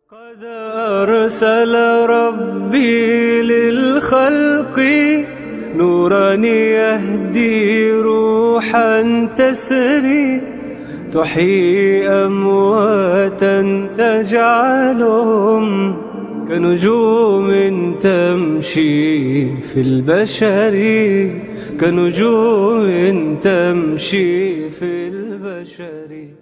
قد أرسل ربي للخلق نورا يهدي روحا تسري تحيي أمواتا تجعلهم كنجوم تمشي في البشر كنجوم تمشي في البشر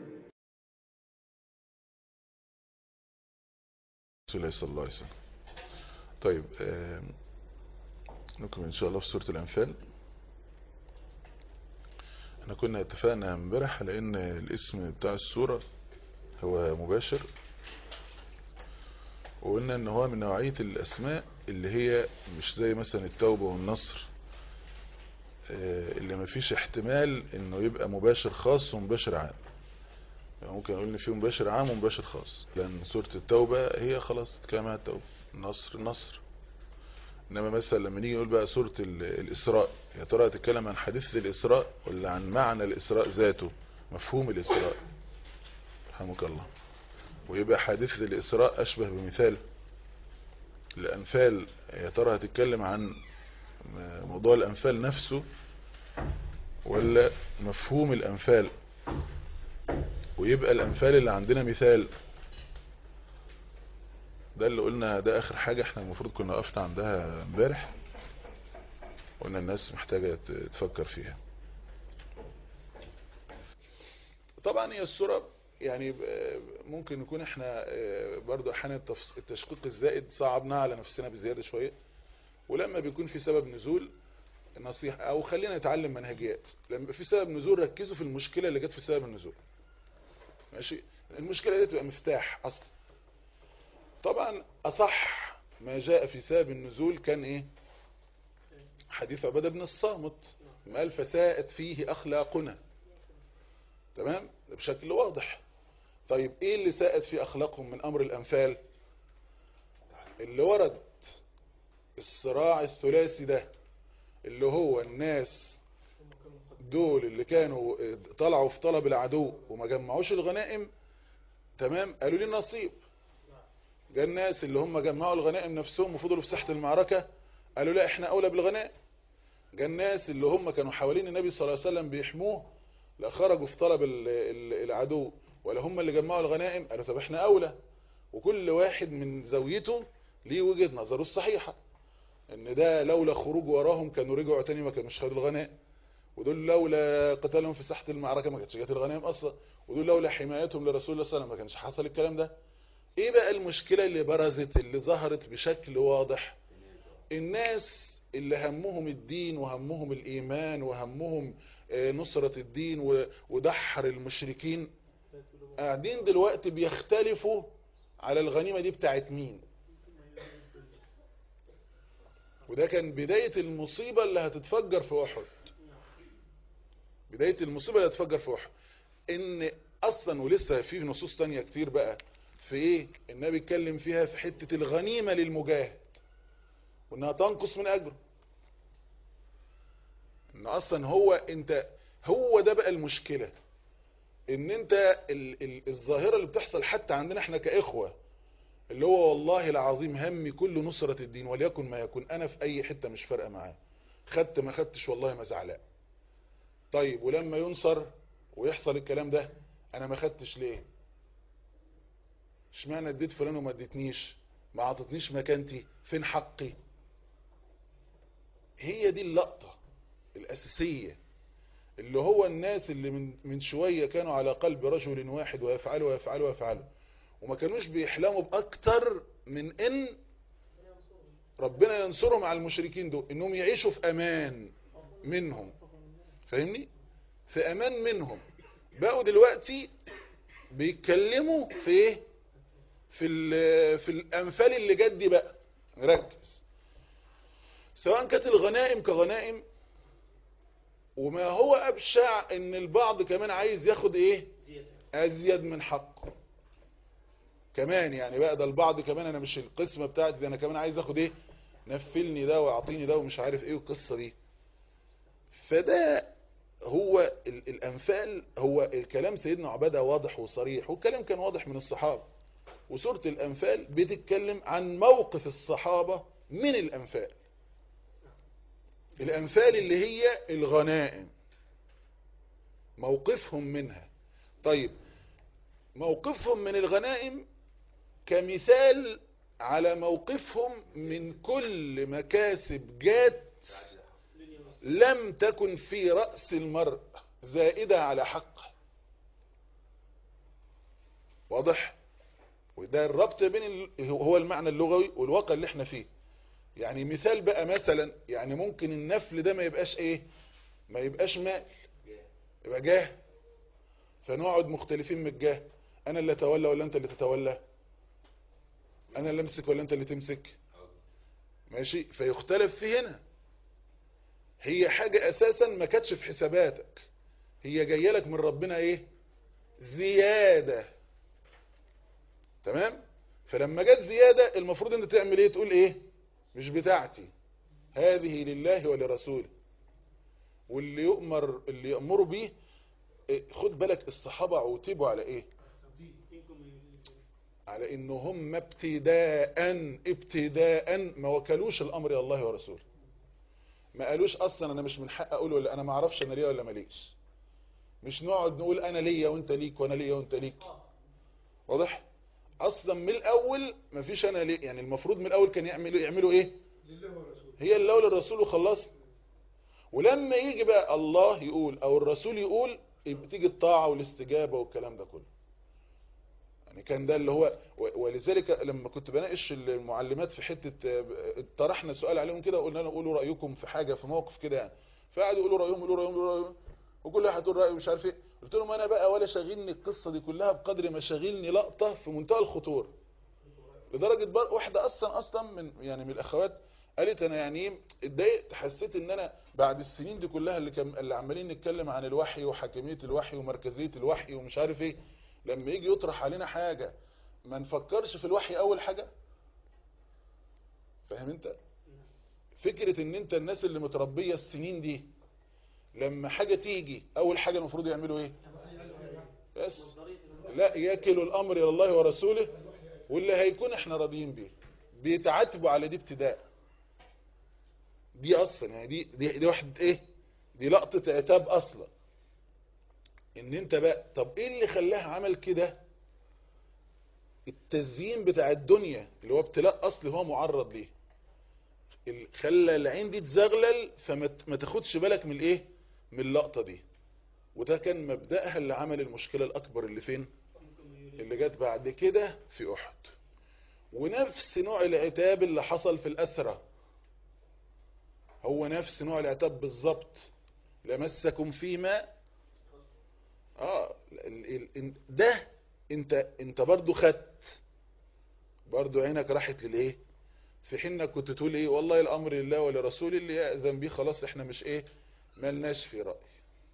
رسول الله صلى الله عليه وسلم طيب آم، نكمل ان شاء الله في سورة الانفال احنا كنا اتفقنا امبارح على ان الاسم بتاع السورة هو مباشر وقلنا ان هو من نوعية الاسماء اللي هي مش زي مثلا التوبة والنصر آه، اللي مفيش احتمال انه يبقى مباشر خاص ومباشر عام يعني ممكن اقول ان في مباشر عام ومباشر خاص لان سورة التوبة هي خلاص تتكلم عن التوبة النصر النصر انما مثلا لما نيجي نقول بقى سورة ال- الاسراء يا ترى تتكلم عن حديث الاسراء ولا عن معنى الاسراء ذاته مفهوم الاسراء رحمك الله ويبقى حادثة الاسراء اشبه بمثال الانفال يا ترى هتتكلم عن موضوع الانفال نفسه ولا مفهوم الانفال ويبقى الأنفال اللي عندنا مثال ده اللي قلنا ده آخر حاجة احنا المفروض كنا وقفنا عندها امبارح قلنا الناس محتاجة ت- تفكر فيها طبعا هي الصورة يعني ب- ممكن نكون احنا اه، برضو احيانا التفص- التشقيق الزائد صعبنا على نفسنا بزيادة شوية ولما بيكون في سبب نزول نصيحة او خلينا نتعلم منهجيات لما يبقى في سبب نزول ركزوا في المشكلة اللي جت في سبب النزول ماشي المشكلة دي تبقى مفتاح اصلا طبعا اصح ما جاء في سبب النزول كان ايه حديث عبادة بن الصامت ما قال فساءت فيه اخلاقنا تمام بشكل واضح طيب ايه اللي ساءت في اخلاقهم من امر الانفال اللي ورد الصراع الثلاثي ده اللي هو الناس دول اللي كانوا طلعوا في طلب العدو وما جمعوش الغنائم تمام قالوا لي نصيب جاء الناس اللي هم جمعوا الغنائم نفسهم وفضلوا في ساحة المعركة قالوا لا احنا اولى بالغنائم جاء الناس اللي هم كانوا حوالين النبي صلى الله عليه وسلم بيحموه لا خرجوا في طلب ال- ال- العدو ولا هم اللي جمعوا الغنائم قالوا طب احنا اولى وكل واحد من زاويته ليه وجهة نظره الصحيحة ان ده لولا خروج وراهم كانوا رجعوا تاني ما كانوش خدوا الغنائم ودول لولا قتالهم في ساحة المعركة ما كانتش جات الغنائم اصلا ودول لولا حمايتهم لرسول الله صلى الله عليه وسلم ما كانش حصل الكلام ده ايه بقى المشكلة اللي برزت اللي ظهرت بشكل واضح الناس اللي همهم الدين وهمهم الايمان وهمهم آه، نصرة الدين و- ودحر المشركين قاعدين دلوقتي بيختلفوا على الغنيمة دي بتاعت مين وده كان بداية المصيبة اللي هتتفجر في أحد بداية المصيبة اللي هتتفجر في أحد إن أصلا ولسه في نصوص تانية كتير بقى في إيه النبي اتكلم فيها في حتة الغنيمة للمجاهد وإنها تنقص من أجره إن أصلا هو أنت هو ده بقى المشكلة إن أنت ال ال الظاهرة اللي بتحصل حتى عندنا إحنا كإخوة اللي هو والله العظيم همي كل نصرة الدين وليكن ما يكون انا في اي حتة مش فارقة معاه خدت ما خدتش والله ما زعلاء طيب ولما ينصر ويحصل الكلام ده انا ما خدتش ليه اشمعنى اديت فلان وما اديتنيش ما عطتنيش مكانتي فين حقي هي دي اللقطة الاساسية اللي هو الناس اللي من من شوية كانوا على قلب رجل واحد ويفعلوا ويفعلوا ويفعلوا وما كانوش بيحلموا بأكتر من ان ربنا ينصرهم على المشركين دول انهم يعيشوا في امان منهم فاهمني في امان منهم بقوا دلوقتي بيتكلموا في ايه في ال- في الانفال اللي جت دي بقى ركز سواء كانت الغنائم كغنائم وما هو ابشع ان البعض كمان عايز ياخد ايه ازيد من حقه كمان يعني بقى ده البعض كمان انا مش القسمة بتاعتي ده انا كمان عايز اخد ايه نفلني ده واعطيني ده ومش عارف ايه والقصة دي فده هو ال- الانفال هو الكلام سيدنا عبادة واضح وصريح والكلام كان واضح من الصحابة وسورة الأنفال بتتكلم عن موقف الصحابة من الأنفال الأنفال اللي هي الغنائم موقفهم منها طيب موقفهم من الغنائم كمثال على موقفهم من كل مكاسب جات لم تكن في رأس المرء زائدة على حقه واضح وده الربط بين ال... هو المعنى اللغوي والواقع اللي احنا فيه يعني مثال بقى مثلا يعني ممكن النفل ده ما يبقاش ايه ما يبقاش مال يبقى جاه فنقعد مختلفين من الجاه انا اللي اتولى ولا انت اللي تتولى انا اللي امسك ولا انت اللي تمسك ماشي فيختلف في هنا هي حاجة اساسا ما كانتش في حساباتك هي جايه لك من ربنا ايه زيادة تمام فلما جت زيادة المفروض انت تعمل ايه تقول ايه مش بتاعتي هذه لله ولرسوله واللي يؤمر اللي يأمروا بيه إيه خد بالك الصحابة عوتبوا على ايه على ان هم ابتداء ابتداء ما وكلوش الامر الى الله ورسوله ما قالوش اصلا انا مش من حق اقول ولا انا ما اعرفش انا ليا ولا ماليش مش نقعد نقول انا ليا وانت ليك وانا ليا وانت ليك واضح اصلا من الاول ما فيش انا ليه يعني المفروض من الاول كان يعملوا يعملوا ايه هي اللي اول الرسول وخلص ولما يجي بقى الله يقول او الرسول يقول يبقى تيجي الطاعه والاستجابه والكلام ده كله يعني كان ده اللي هو ولذلك لما كنت بناقش المعلمات في حته طرحنا سؤال عليهم كده وقلنا لهم قولوا رايكم في حاجه في موقف كده يعني فقعدوا يقولوا رايهم يقولوا رايهم يقولوا رايهم وكل واحد يقول رايه مش عارف ايه قلت لهم انا بقى ولا شاغلني القصه دي كلها بقدر ما شاغلني لقطه في منتهى الخطوره لدرجه بقى واحده اصلا اصلا من يعني من الاخوات قالت انا يعني ايه اتضايقت حسيت ان انا بعد السنين دي كلها اللي كان اللي عمالين نتكلم عن الوحي وحاكميه الوحي ومركزيه الوحي ومش عارف ايه لما يجي يطرح علينا حاجه ما نفكرش في الوحي اول حاجه فاهم انت فكره ان انت الناس اللي متربيه السنين دي لما حاجه تيجي اول حاجه المفروض يعملوا ايه بس لا ياكلوا الامر الى الله ورسوله واللي هيكون احنا راضيين بيه بيتعاتبوا على دي ابتداء دي اصلا يعني دي دي, دي واحد ايه دي لقطه عتاب اصلا ان انت بقى طب ايه اللي خلاها عمل كده التزيين بتاع الدنيا اللي هو ابتلاء اصلي هو معرض ليه خلى العين دي تزغلل فما تاخدش بالك من الايه من اللقطه دي وده كان مبدأها اللي عمل المشكله الاكبر اللي فين اللي جت بعد كده في احد ونفس نوع العتاب اللي حصل في الاسرى هو نفس نوع العتاب بالظبط لمسكم فيما اه ده انت انت برضو خدت برضو عينك راحت للايه في حين انك كنت تقول ايه والله الامر لله ولرسول اللي يأذن بيه خلاص احنا مش ايه ملناش في رأي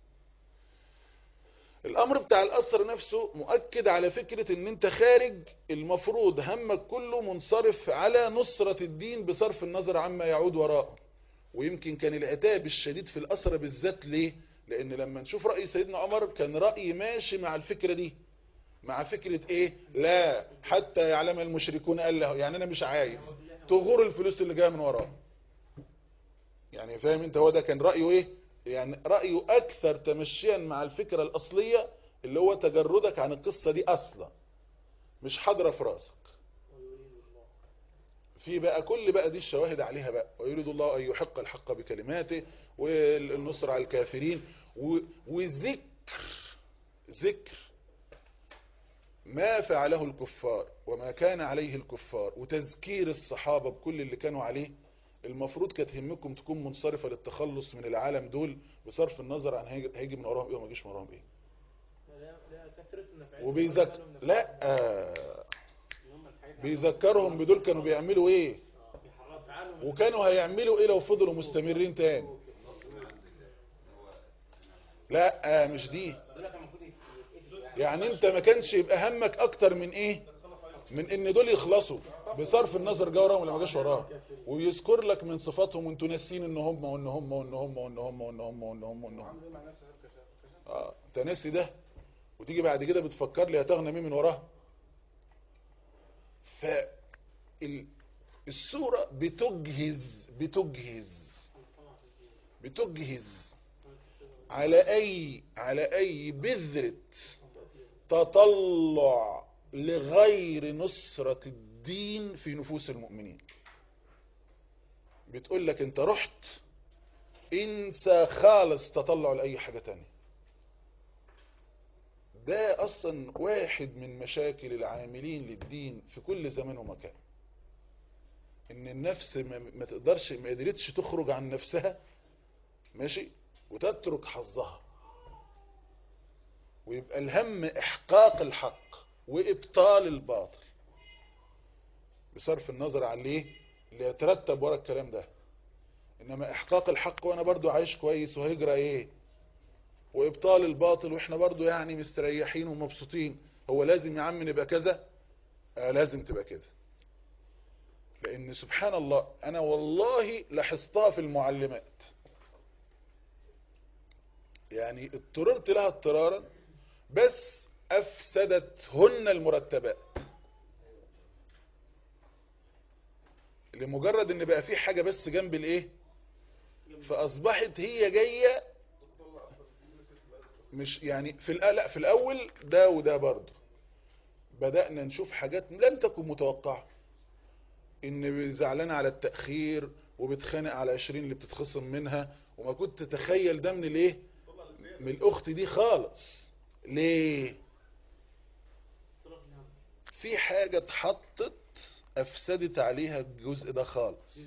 الامر بتاع الاسر نفسه مؤكد على فكرة ان انت خارج المفروض همك كله منصرف على نصرة الدين بصرف النظر عما يعود وراءه ويمكن كان العتاب الشديد في الاسر بالذات ليه لان لما نشوف رأي سيدنا عمر كان رأي ماشي مع الفكرة دي مع فكرة ايه لا حتى يعلم المشركون قال له يعني انا مش عايز تغور الفلوس اللي جايه من وراه يعني فاهم انت هو ده كان رأيه ايه يعني رأيه اكثر تمشيا مع الفكرة الاصلية اللي هو تجردك عن القصة دي اصلا مش حاضرة في راسك في بقى كل بقى دي الشواهد عليها بقى ويريد الله ان يحق الحق بكلماته والنصر على الكافرين وذكر ذكر ما فعله الكفار وما كان عليه الكفار وتذكير الصحابة بكل اللي كانوا عليه المفروض كانت همكم تكون منصرفة للتخلص من العالم دول بصرف النظر عن هيجي من وراهم ايه وما يجيش من وراهم ايه وبيذكر لا آه بيذكرهم بدول كانوا بيعملوا ايه وكانوا هيعملوا ايه لو فضلوا مستمرين تاني لا آه مش دي يعني انت ما كانش يبقى همك اكتر من ايه من ان دول يخلصوا بصرف النظر جا وراهم ولا ما جاش وراهم ويذكر لك من صفاتهم وانتوا ناسين ان هم وان هم وان هم وان هم وان هم وان هم وان هم اه انت ناسي ده وتيجي بعد كده بتفكر لي هتغنى مين من وراه فالسورة بتجهز بتجهز بتجهز على اي على اي بذرة تطلع لغير نصرة الدين في نفوس المؤمنين بتقول لك انت رحت انسى خالص تطلع لأي حاجة تانية ده اصلا واحد من مشاكل العاملين للدين في كل زمان ومكان ان النفس ما, ما تقدرش ما قدرتش تخرج عن نفسها ماشي وتترك حظها ويبقى الهم احقاق الحق وابطال الباطل بصرف النظر عن ليه اللي يترتب ورا الكلام ده انما احقاق الحق وانا برضو عايش كويس وهجرة ايه وابطال الباطل واحنا برضو يعني مستريحين ومبسوطين هو لازم يا عم نبقى كذا آه لازم تبقى كده لان سبحان الله انا والله لاحظتها في المعلمات يعني اضطررت لها اضطرارا بس افسدتهن المرتبات لمجرد ان بقى في حاجة بس جنب الايه فاصبحت هي جاية مش يعني في لا في الاول ده وده برضه بدأنا نشوف حاجات لم تكن متوقعة ان زعلانة على التأخير وبتخانق على 20 اللي بتتخصم منها وما كنت تتخيل ده من الايه من الاخت دي خالص ليه في حاجة اتحطت افسدت عليها الجزء ده خالص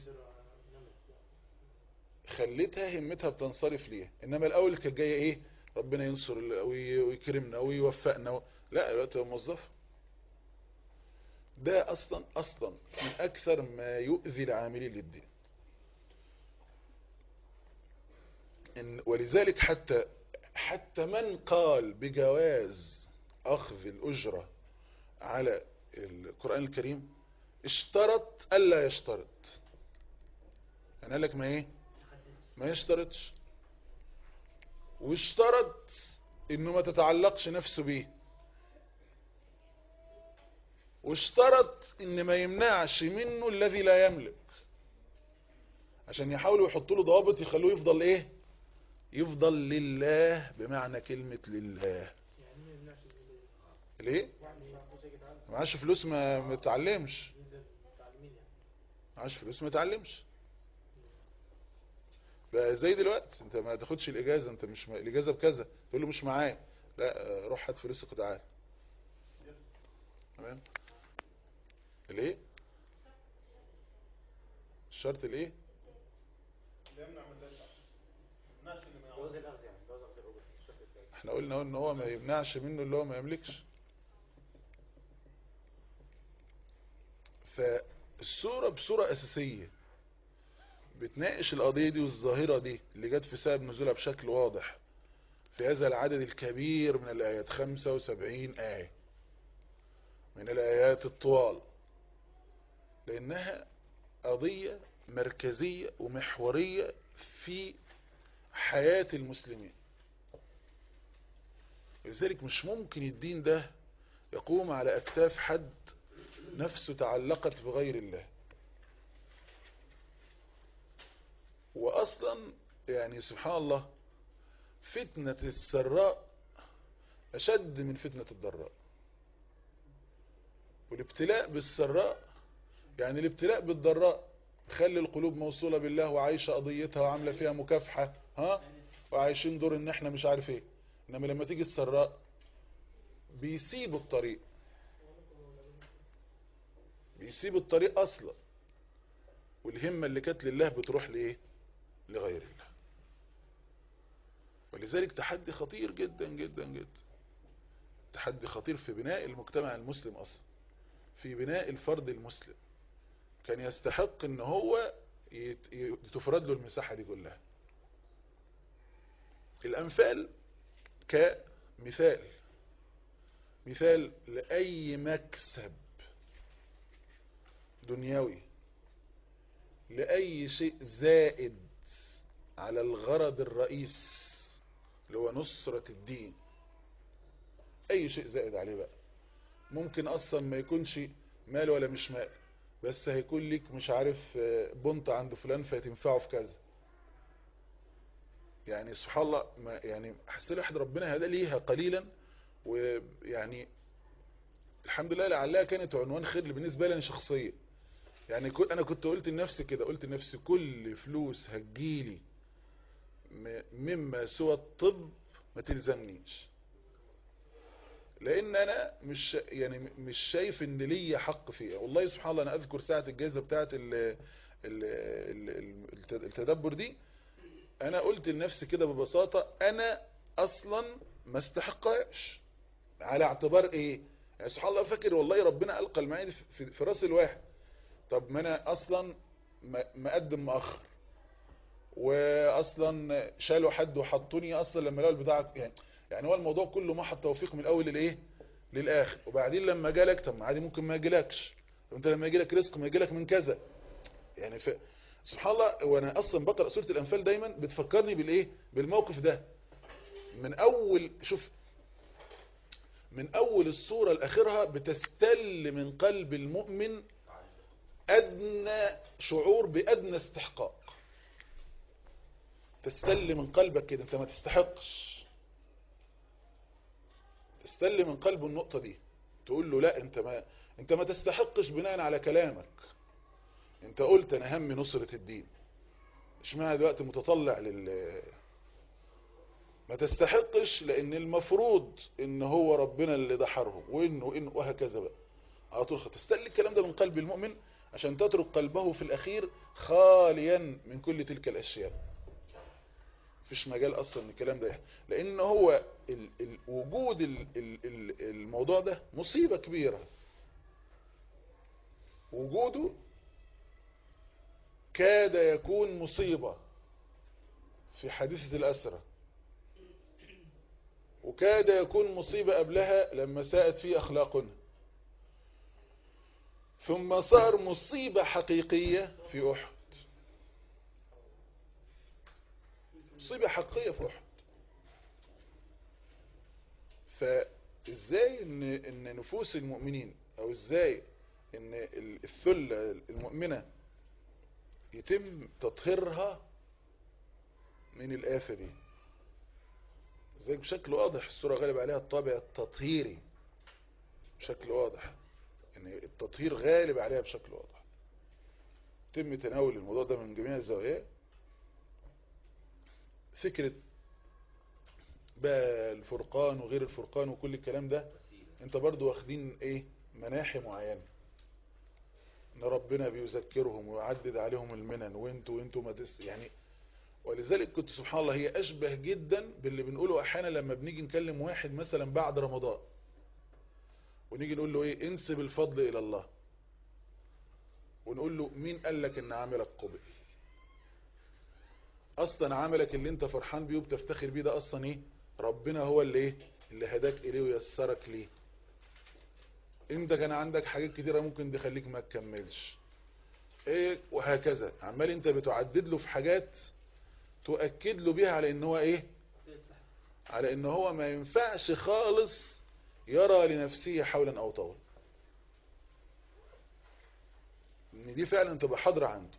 خلتها همتها بتنصرف ليها انما الاول كانت جايه ايه ربنا ينصر ويكرمنا ويوفقنا و... لا دلوقتي موظفه ده اصلا اصلا من اكثر ما يؤذي العاملين للدين إن ولذلك حتى حتى من قال بجواز اخذ الاجره على القران الكريم اشترط الا يشترط يعني قال لك ما ايه ما يشترطش واشترط انه ما تتعلقش نفسه بيه واشترط ان ما يمنعش منه الذي لا يملك عشان يحاولوا يحطوا له ضوابط يخلوه يفضل ايه يفضل لله بمعنى كلمة لله ليه معاش فلوس ما متعلمش معاش فلوس ما تعلمش بقى زي دلوقتي انت ما تاخدش الاجازه انت مش م... الاجازه بكذا تقول له مش معايا لا روح هات فلوسك وتعال تمام الايه الشرط الايه احنا قلنا ان هو ما يمنعش منه اللي هو ما يملكش فالصورة بصورة اساسية بتناقش القضية دي والظاهرة دي اللي جت في سبب نزولها بشكل واضح في هذا العدد الكبير من الآيات 75 آية من الآيات الطوال لأنها قضية مركزية ومحورية في حياة المسلمين لذلك مش ممكن الدين ده يقوم على أكتاف حد نفسه تعلقت بغير الله واصلا يعني سبحان الله فتنة السراء اشد من فتنة الضراء والابتلاء بالسراء يعني الابتلاء بالضراء خلي القلوب موصولة بالله وعايشة قضيتها وعاملة فيها مكافحة ها وعايشين دور ان احنا مش عارف ايه انما لما تيجي السراء بيسيبوا الطريق بيسيبوا الطريق اصلا والهمة اللي كانت لله بتروح لايه لغير الله ولذلك تحدي خطير جدا جدا جدا تحدي خطير في بناء المجتمع المسلم اصلا في بناء الفرد المسلم كان يستحق ان هو تفرد له المساحة دي كلها الامثال كمثال مثال لأي مكسب دنيوي لأي شيء زائد على الغرض الرئيس اللي هو نصرة الدين أي شيء زائد عليه بقى ممكن أصلا ما يكونش مال ولا مش مال بس هيكون ليك مش عارف آه، بنت عند فلان فتنفعه في كذا يعني سبحان الله ما يعني حسن احد ربنا هذا ليها قليلا ويعني الحمد لله لعلها كانت عنوان خير بالنسبه لي أنا شخصيا يعني كل- انا كنت قلت لنفسي كده قلت لنفسي كل فلوس هتجيلي م- مما سوى الطب ما تلزمنيش لان انا مش يعني مش شايف ان ليا حق فيها والله سبحان الله انا اذكر ساعه الجائزه بتاعه ال- ال- ال- الت- التدبر دي انا قلت لنفسي كده ببساطه انا اصلا ما استحقهاش على اعتبار ايه يعني سبحان الله فاكر والله ربنا القى المعاني دي في, في راس الواحد طب ما انا اصلا م- مقدم مؤخر واصلا شالوا حد وحطوني اصلا لما لقوا البضاعه يعني يعني هو الموضوع كله محض توفيق من الاول للايه للاخر وبعدين لما جالك طب ما عادي ممكن ما يجيلكش طب انت لما يجيلك رزق ما يجيلك من كذا يعني ف... سبحان الله وانا اصلا بقرا سوره الانفال دايما بتفكرني بالايه بالموقف ده من اول شوف من اول السوره لاخرها بتستل من قلب المؤمن ادنى شعور بادنى استحقاق تستل من قلبك كده انت ما تستحقش تستل من قلبه النقطة دي تقول له لا انت ما انت ما تستحقش بناء على كلامك انت قلت انا همي نصرة الدين اشمعنى دلوقتي متطلع لل ما تستحقش لان المفروض ان هو ربنا اللي دحرهم وانه وانه وهكذا بقى على طول تستل الكلام ده من قلب المؤمن عشان تترك قلبه في الاخير خاليا من كل تلك الاشياء مفيش مجال اصلا الكلام ده يحصل. لان هو ال ال وجود ال ال ال الموضوع ده مصيبة كبيرة وجوده كاد يكون مصيبة في حادثة الأسرة وكاد يكون مصيبة قبلها لما ساءت في أخلاقنا ثم صار مصيبة حقيقية في أحد مصيبة حقيقية في أحد فازاي ان ان نفوس المؤمنين او ازاي ان الثلة المؤمنة يتم تطهيرها من الآفة دي ازاي بشكل واضح الصورة غالب عليها الطابع التطهيري بشكل واضح ان التطهير غالب عليها بشكل واضح يتم تناول الموضوع ده من جميع الزوايا فكرة بقى الفرقان وغير الفرقان وكل الكلام ده انت برضو واخدين ايه مناحي معينة ان ربنا بيذكرهم ويعدد عليهم المنن وانتوا وانتوا ما تس يعني ولذلك كنت سبحان الله هي اشبه جدا باللي بنقوله احيانا لما بنيجي نكلم واحد مثلا بعد رمضان ونيجي نقول له ايه انسب الفضل الى الله ونقول له مين قال لك ان عملك قبل اصلا عملك اللي انت فرحان بيه وبتفتخر بيه ده اصلا ايه ربنا هو اللي ايه اللي هداك اليه ويسرك ليه انت كان عندك حاجات كتيرة ممكن تخليك ما تكملش ايه وهكذا عمال انت بتعدد له في حاجات تؤكد له بيها على ان هو ايه على ان هو ما ينفعش خالص يرى لنفسه حولا او طولا ان دي فعلا تبقى حاضرة عنده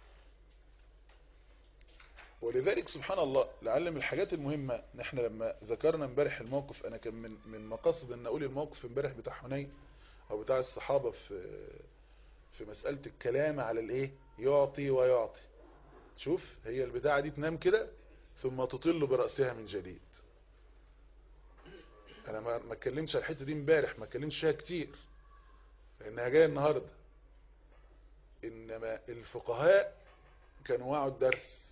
ولذلك سبحان الله لعل من الحاجات المهمة ان احنا لما ذكرنا امبارح الموقف انا كان من من مقاصد ان اقول الموقف امبارح بتاع حنين او بتاع الصحابة في في مسألة الكلام على الايه يعطي ويعطي شوف هي البتاعة دي تنام كده ثم تطل برأسها من جديد انا ما ما اتكلمش على الحته دي امبارح ما اتكلمش فيها كتير لانها جايه النهارده انما الفقهاء كانوا وعوا الدرس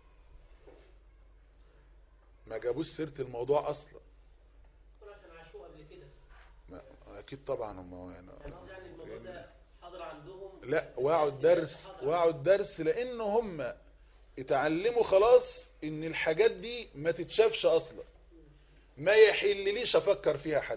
ما جابوش سيره الموضوع اصلا عشان عاشوه قبل كده ما اكيد طبعا هم يعني يعني قصدي يعني الموضوع ده حاضر عندهم لا وعوا الدرس وعوا الدرس لان هم اتعلموا خلاص ان الحاجات دي ما تتشافش اصلا ما يحلليش افكر فيها حد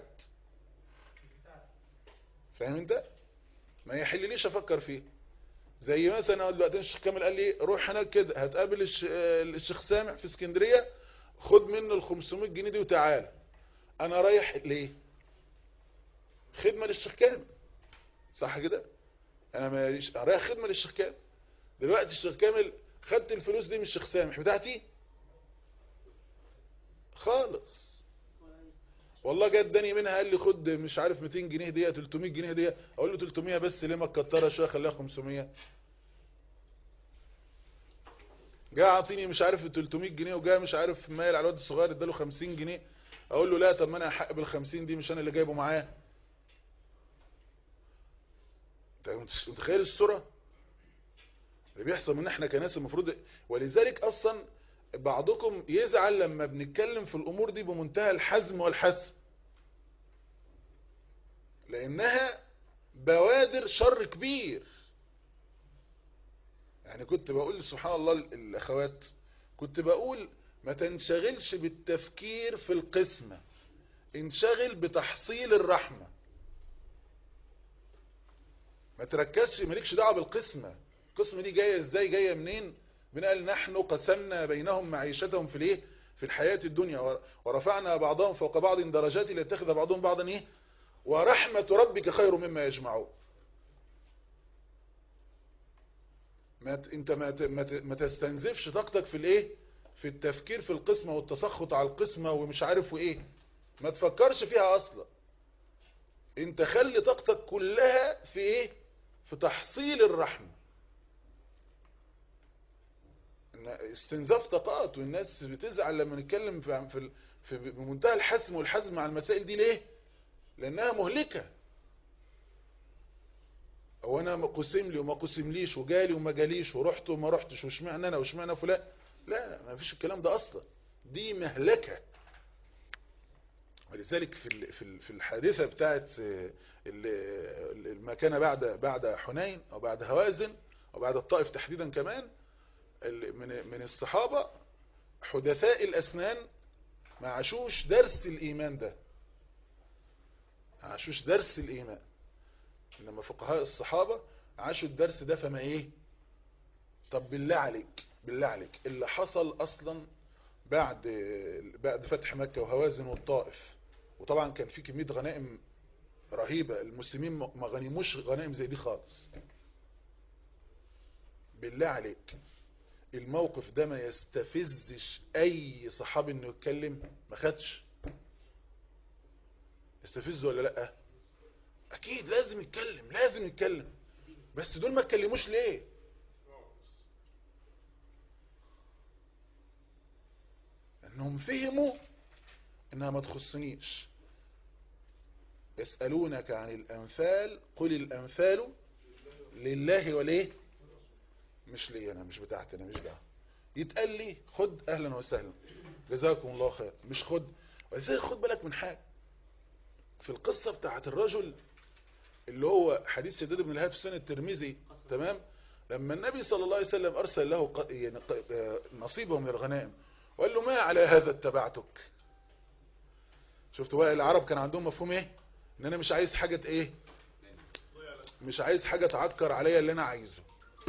فاهم انت ما يحلليش افكر فيه زي مثلا دلوقتي الشيخ كامل قال لي روح هناك كده هتقابل الش- الشيخ سامع في اسكندريه خد منه ال 500 جنيه دي وتعالى انا رايح ليه خدمه للشيخ كامل صح كده انا ماليش أنا رايح خدمه للشيخ كامل دلوقتي الشيخ كامل خدت الفلوس دي من الشيخ سامح بتاعتي خالص والله جه اداني منها قال لي خد مش عارف 200 جنيه دي 300 جنيه دي اقول له 300 بس ليه ما تكترها شويه خليها 500 جه اعطيني مش عارف 300 جنيه وجا مش عارف مايل على الواد الصغير اداله 50 جنيه اقول له لا طب ما انا احق بال 50 دي مش انا اللي جايبه معايا انت متخيل الصوره اللي بيحصل من احنا كناس المفروض ولذلك اصلا بعضكم يزعل لما بنتكلم في الامور دي بمنتهى الحزم والحسم لانها بوادر شر كبير يعني كنت بقول سبحان الله الاخوات كنت بقول ما تنشغلش بالتفكير في القسمة انشغل بتحصيل الرحمة ما تركزش مالكش دعوه بالقسمة القسمة دي جاية ازاي جاية منين بنقال نحن قسمنا بينهم معيشتهم في الايه في الحياة الدنيا ورفعنا بعضهم فوق بعض درجات ليتخذ بعضهم بعضا ايه ورحمة ربك خير مما يجمعون ما ت... انت ما, ت... ما, ت... ما تستنزفش طاقتك في الايه في التفكير في القسمة والتسخط على القسمة ومش عارف وايه ما تفكرش فيها اصلا انت خلي طاقتك كلها في ايه في تحصيل الرحمة استنزاف طاقات والناس بتزعل لما نتكلم في, في, في بمنتهى الحسم والحزم مع المسائل دي ليه لانها مهلكة هو انا قسم لي وما قسم ليش وجالي وما جاليش ورحت وما رحتش واشمعنى انا واشمعنى فلان لا ما فيش الكلام ده اصلا دي مهلكة ولذلك في في في الحادثه بتاعت ما كان بعد بعد حنين او بعد هوازن او بعد الطائف تحديدا كمان من من الصحابه حدثاء الاسنان ما عاشوش درس الايمان ده ما عاشوش درس الايمان انما فقهاء الصحابه عاشوا الدرس ده فما ايه طب بالله عليك بالله عليك اللي حصل اصلا بعد بعد فتح مكة وهوازن والطائف وطبعا كان في كمية غنائم رهيبة المسلمين ما غنيموش غنائم زي دي خالص بالله عليك الموقف ده ما يستفزش اي صحابي انه يتكلم ما خدش يستفزه ولا لا اكيد لازم يتكلم لازم يتكلم بس دول ما اتكلموش ليه انهم فهموا انها ما تخصنيش يسألونك عن الانفال قل الانفال لله وليه مش لي انا مش بتاعتي انا مش دعوه يتقال لي خد اهلا وسهلا جزاكم الله خير مش خد ولذلك خد بالك من حاجه في القصه بتاعت الرجل اللي هو حديث شداد بن الهاد في سنة الترمذي تمام لما النبي صلى الله عليه وسلم ارسل له يعني نصيبه من الغنائم وقال له ما على هذا اتبعتك شفتوا بقى العرب كان عندهم مفهوم ايه ان انا مش عايز حاجة ايه مش عايز حاجة تعكر عليا اللي انا عايزه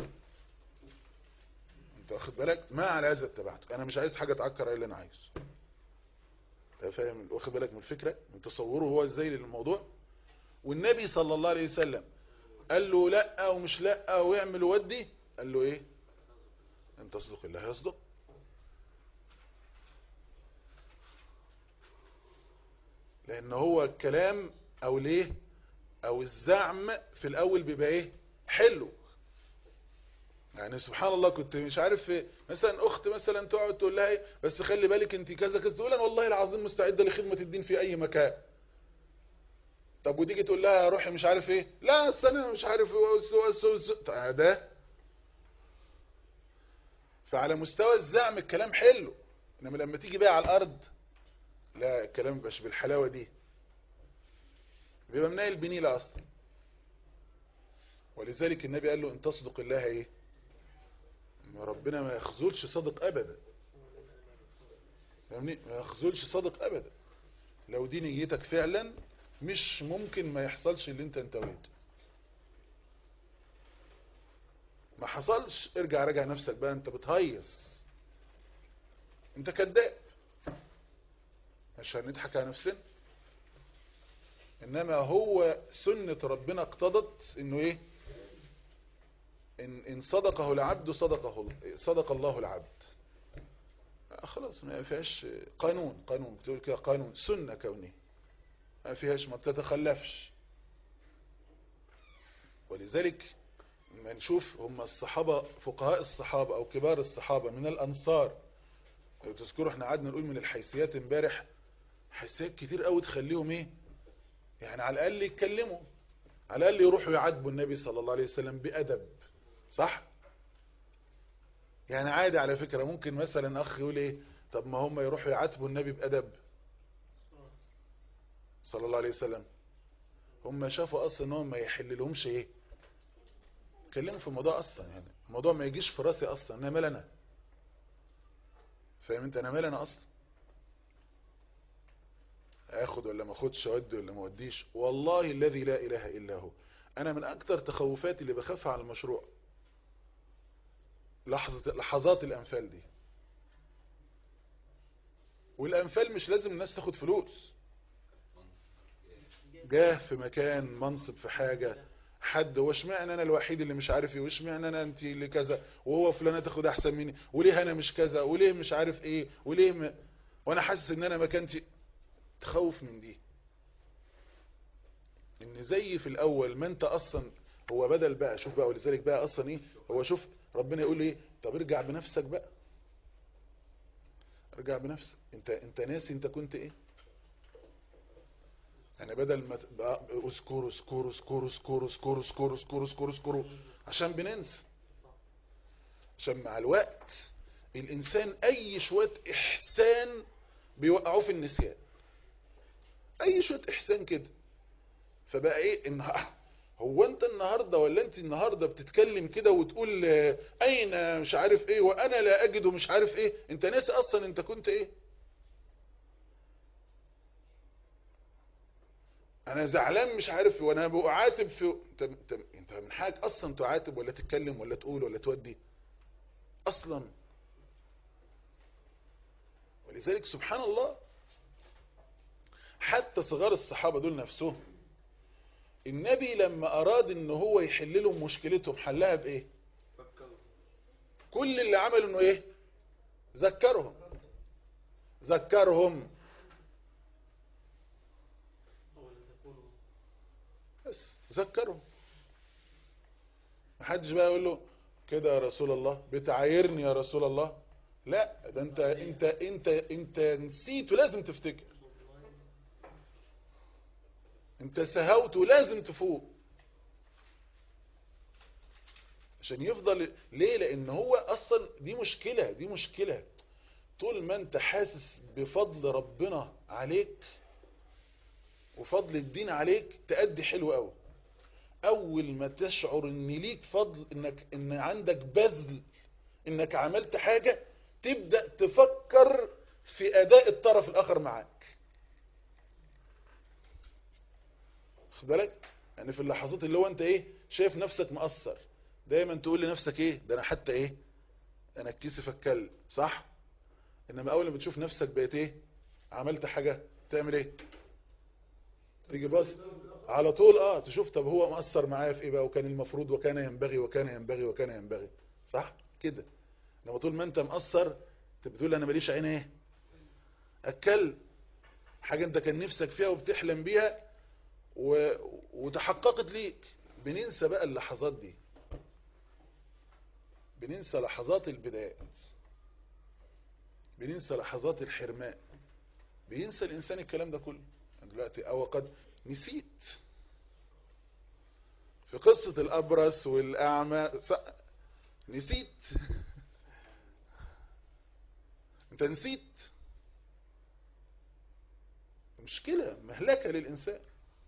انت واخد بالك ما على هذا اتبعتك انا مش عايز حاجة تعكر عليا اللي انا عايزه انت فاهم واخد بالك من الفكرة من تصوره هو ازاي للموضوع والنبي صلى الله عليه وسلم قال له لا ومش لا ويعمل ودي قال له ايه ان تصدق الله يصدق لان هو الكلام او ليه او الزعم في الاول بيبقى ايه حلو يعني سبحان الله كنت مش عارف إيه مثلا اخت مثلا تقعد تقول لها ايه بس خلي بالك انت كذا كذا تقول انا والله العظيم مستعده لخدمه الدين في اي مكان طب وتيجي تقول لها روحي مش عارف ايه لا اصل انا مش عارف ده فعلى مستوى الزعم الكلام حلو انما لما تيجي بقى على الارض لا الكلام مبقاش بالحلاوه دي بيبقى منايل بنيله اصلا ولذلك النبي قال له ان تصدق الله ايه ربنا ما يخذلش صادق ابدا فاهمني ما يخذلش صادق ابدا لو دي نيتك فعلا مش ممكن ما يحصلش اللي انت انتويته ما حصلش ارجع راجع نفسك بقى انت بتهيص انت كذاب عشان نضحك على نفسنا انما هو سنة ربنا اقتضت انه ايه ان, إن صدقه العبد صدقه صدق الله العبد آه خلاص ما فيهاش قانون قانون بتقول كده قانون سنة كونية ما فيهاش ما تتخلفش ولذلك ما نشوف هم الصحابة فقهاء الصحابة او كبار الصحابة من الانصار لو تذكروا احنا قعدنا نقول من الحيثيات امبارح حيثيات كتير قوي تخليهم ايه يعني على الاقل يتكلموا على الاقل يروحوا يعاتبوا النبي صلى الله عليه وسلم بادب صح يعني عادي على فكرة ممكن مثلا اخ يقول ايه طب ما هم يروحوا يعاتبوا النبي بادب صلى الله عليه وسلم هم شافوا اصلا ان هم ما يحل لهمش ايه اتكلموا في الموضوع اصلا يعني الموضوع ما يجيش في راسي اصلا انا مال انا فاهم انت انا مال انا اصلا اخد ولا ما اخدش اودي ولا ما اوديش والله الذي لا اله الا هو انا من اكتر تخوفاتي اللي بخافها على المشروع لحظة لحظات الانفال دي والانفال مش لازم الناس تاخد فلوس جاه في مكان منصب في حاجة حد واشمعنى انا الوحيد اللي مش عارف ايه واشمعنى انا انت اللي كذا وهو فلانه تاخد احسن مني وليه انا مش كذا وليه مش عارف ايه وليه م... وانا حاسس ان انا مكانتي تخوف من دي ان زي في الاول ما انت اصلا هو بدل بقى شوف بقى ولذلك بقى اصلا ايه هو شوف ربنا يقول ايه طب ارجع بنفسك بقى ارجع بنفسك انت انت ناسي انت كنت ايه يعني بدل ما تبقى اذكروا اذكروا اذكروا اذكروا اذكروا اذكروا اذكروا اذكروا اذكروا عشان بننسى عشان مع الوقت الانسان اي شويه احسان بيوقعوه في النسيان اي شويه احسان كده فبقى ايه ان هو انت النهارده ولا انت النهارده بتتكلم كده وتقول اين مش عارف ايه وانا لا اجد مش عارف ايه انت ناسي اصلا انت كنت ايه انا زعلان مش عارف وانا بعاتب في انت انت انت من حقك اصلا تعاتب ولا تتكلم ولا تقول ولا تودي اصلا ولذلك سبحان الله حتى صغار الصحابة دول نفسهم النبي لما اراد ان هو يحل لهم مشكلتهم حلها بايه كل اللي عمله انه ايه ذكرهم ذكرهم بس ذكرهم محدش بقى يقول له كده يا رسول الله بتعايرني يا رسول الله لا ده انت انت انت انت نسيت ولازم تفتكر انت سهوت ولازم تفوق عشان يفضل ليه لان هو اصلا دي مشكلة دي مشكلة طول ما انت حاسس بفضل ربنا عليك وفضل الدين عليك تأدي حلو قوي اول ما تشعر ان ليك فضل انك ان عندك بذل انك عملت حاجة تبدأ تفكر في اداء الطرف الاخر معاك خد بالك يعني في اللحظات اللي هو انت ايه شايف نفسك مقصر دايما تقول لنفسك ايه ده انا حتى ايه انا الكيس فكل صح انما اول ما بتشوف نفسك بقيت ايه عملت حاجة تعمل ايه تيجي بص على طول اه تشوف طب هو مقصر معايا في ايه بقى وكان المفروض وكان ينبغي وكان ينبغي وكان ينبغي صح كده لما طول ما انت مقصر انت بتقول انا ماليش عين ايه اكل حاجة انت كان نفسك فيها وبتحلم بيها و... وتحققت ليك بننسى بقى اللحظات دي بننسى لحظات البدايات بننسى لحظات الحرمان بينسى الإنسان الكلام ده كله دلوقتي أو قد نسيت في قصة الأبرص والأعمى ف... نسيت انت نسيت مشكلة مهلكة للإنسان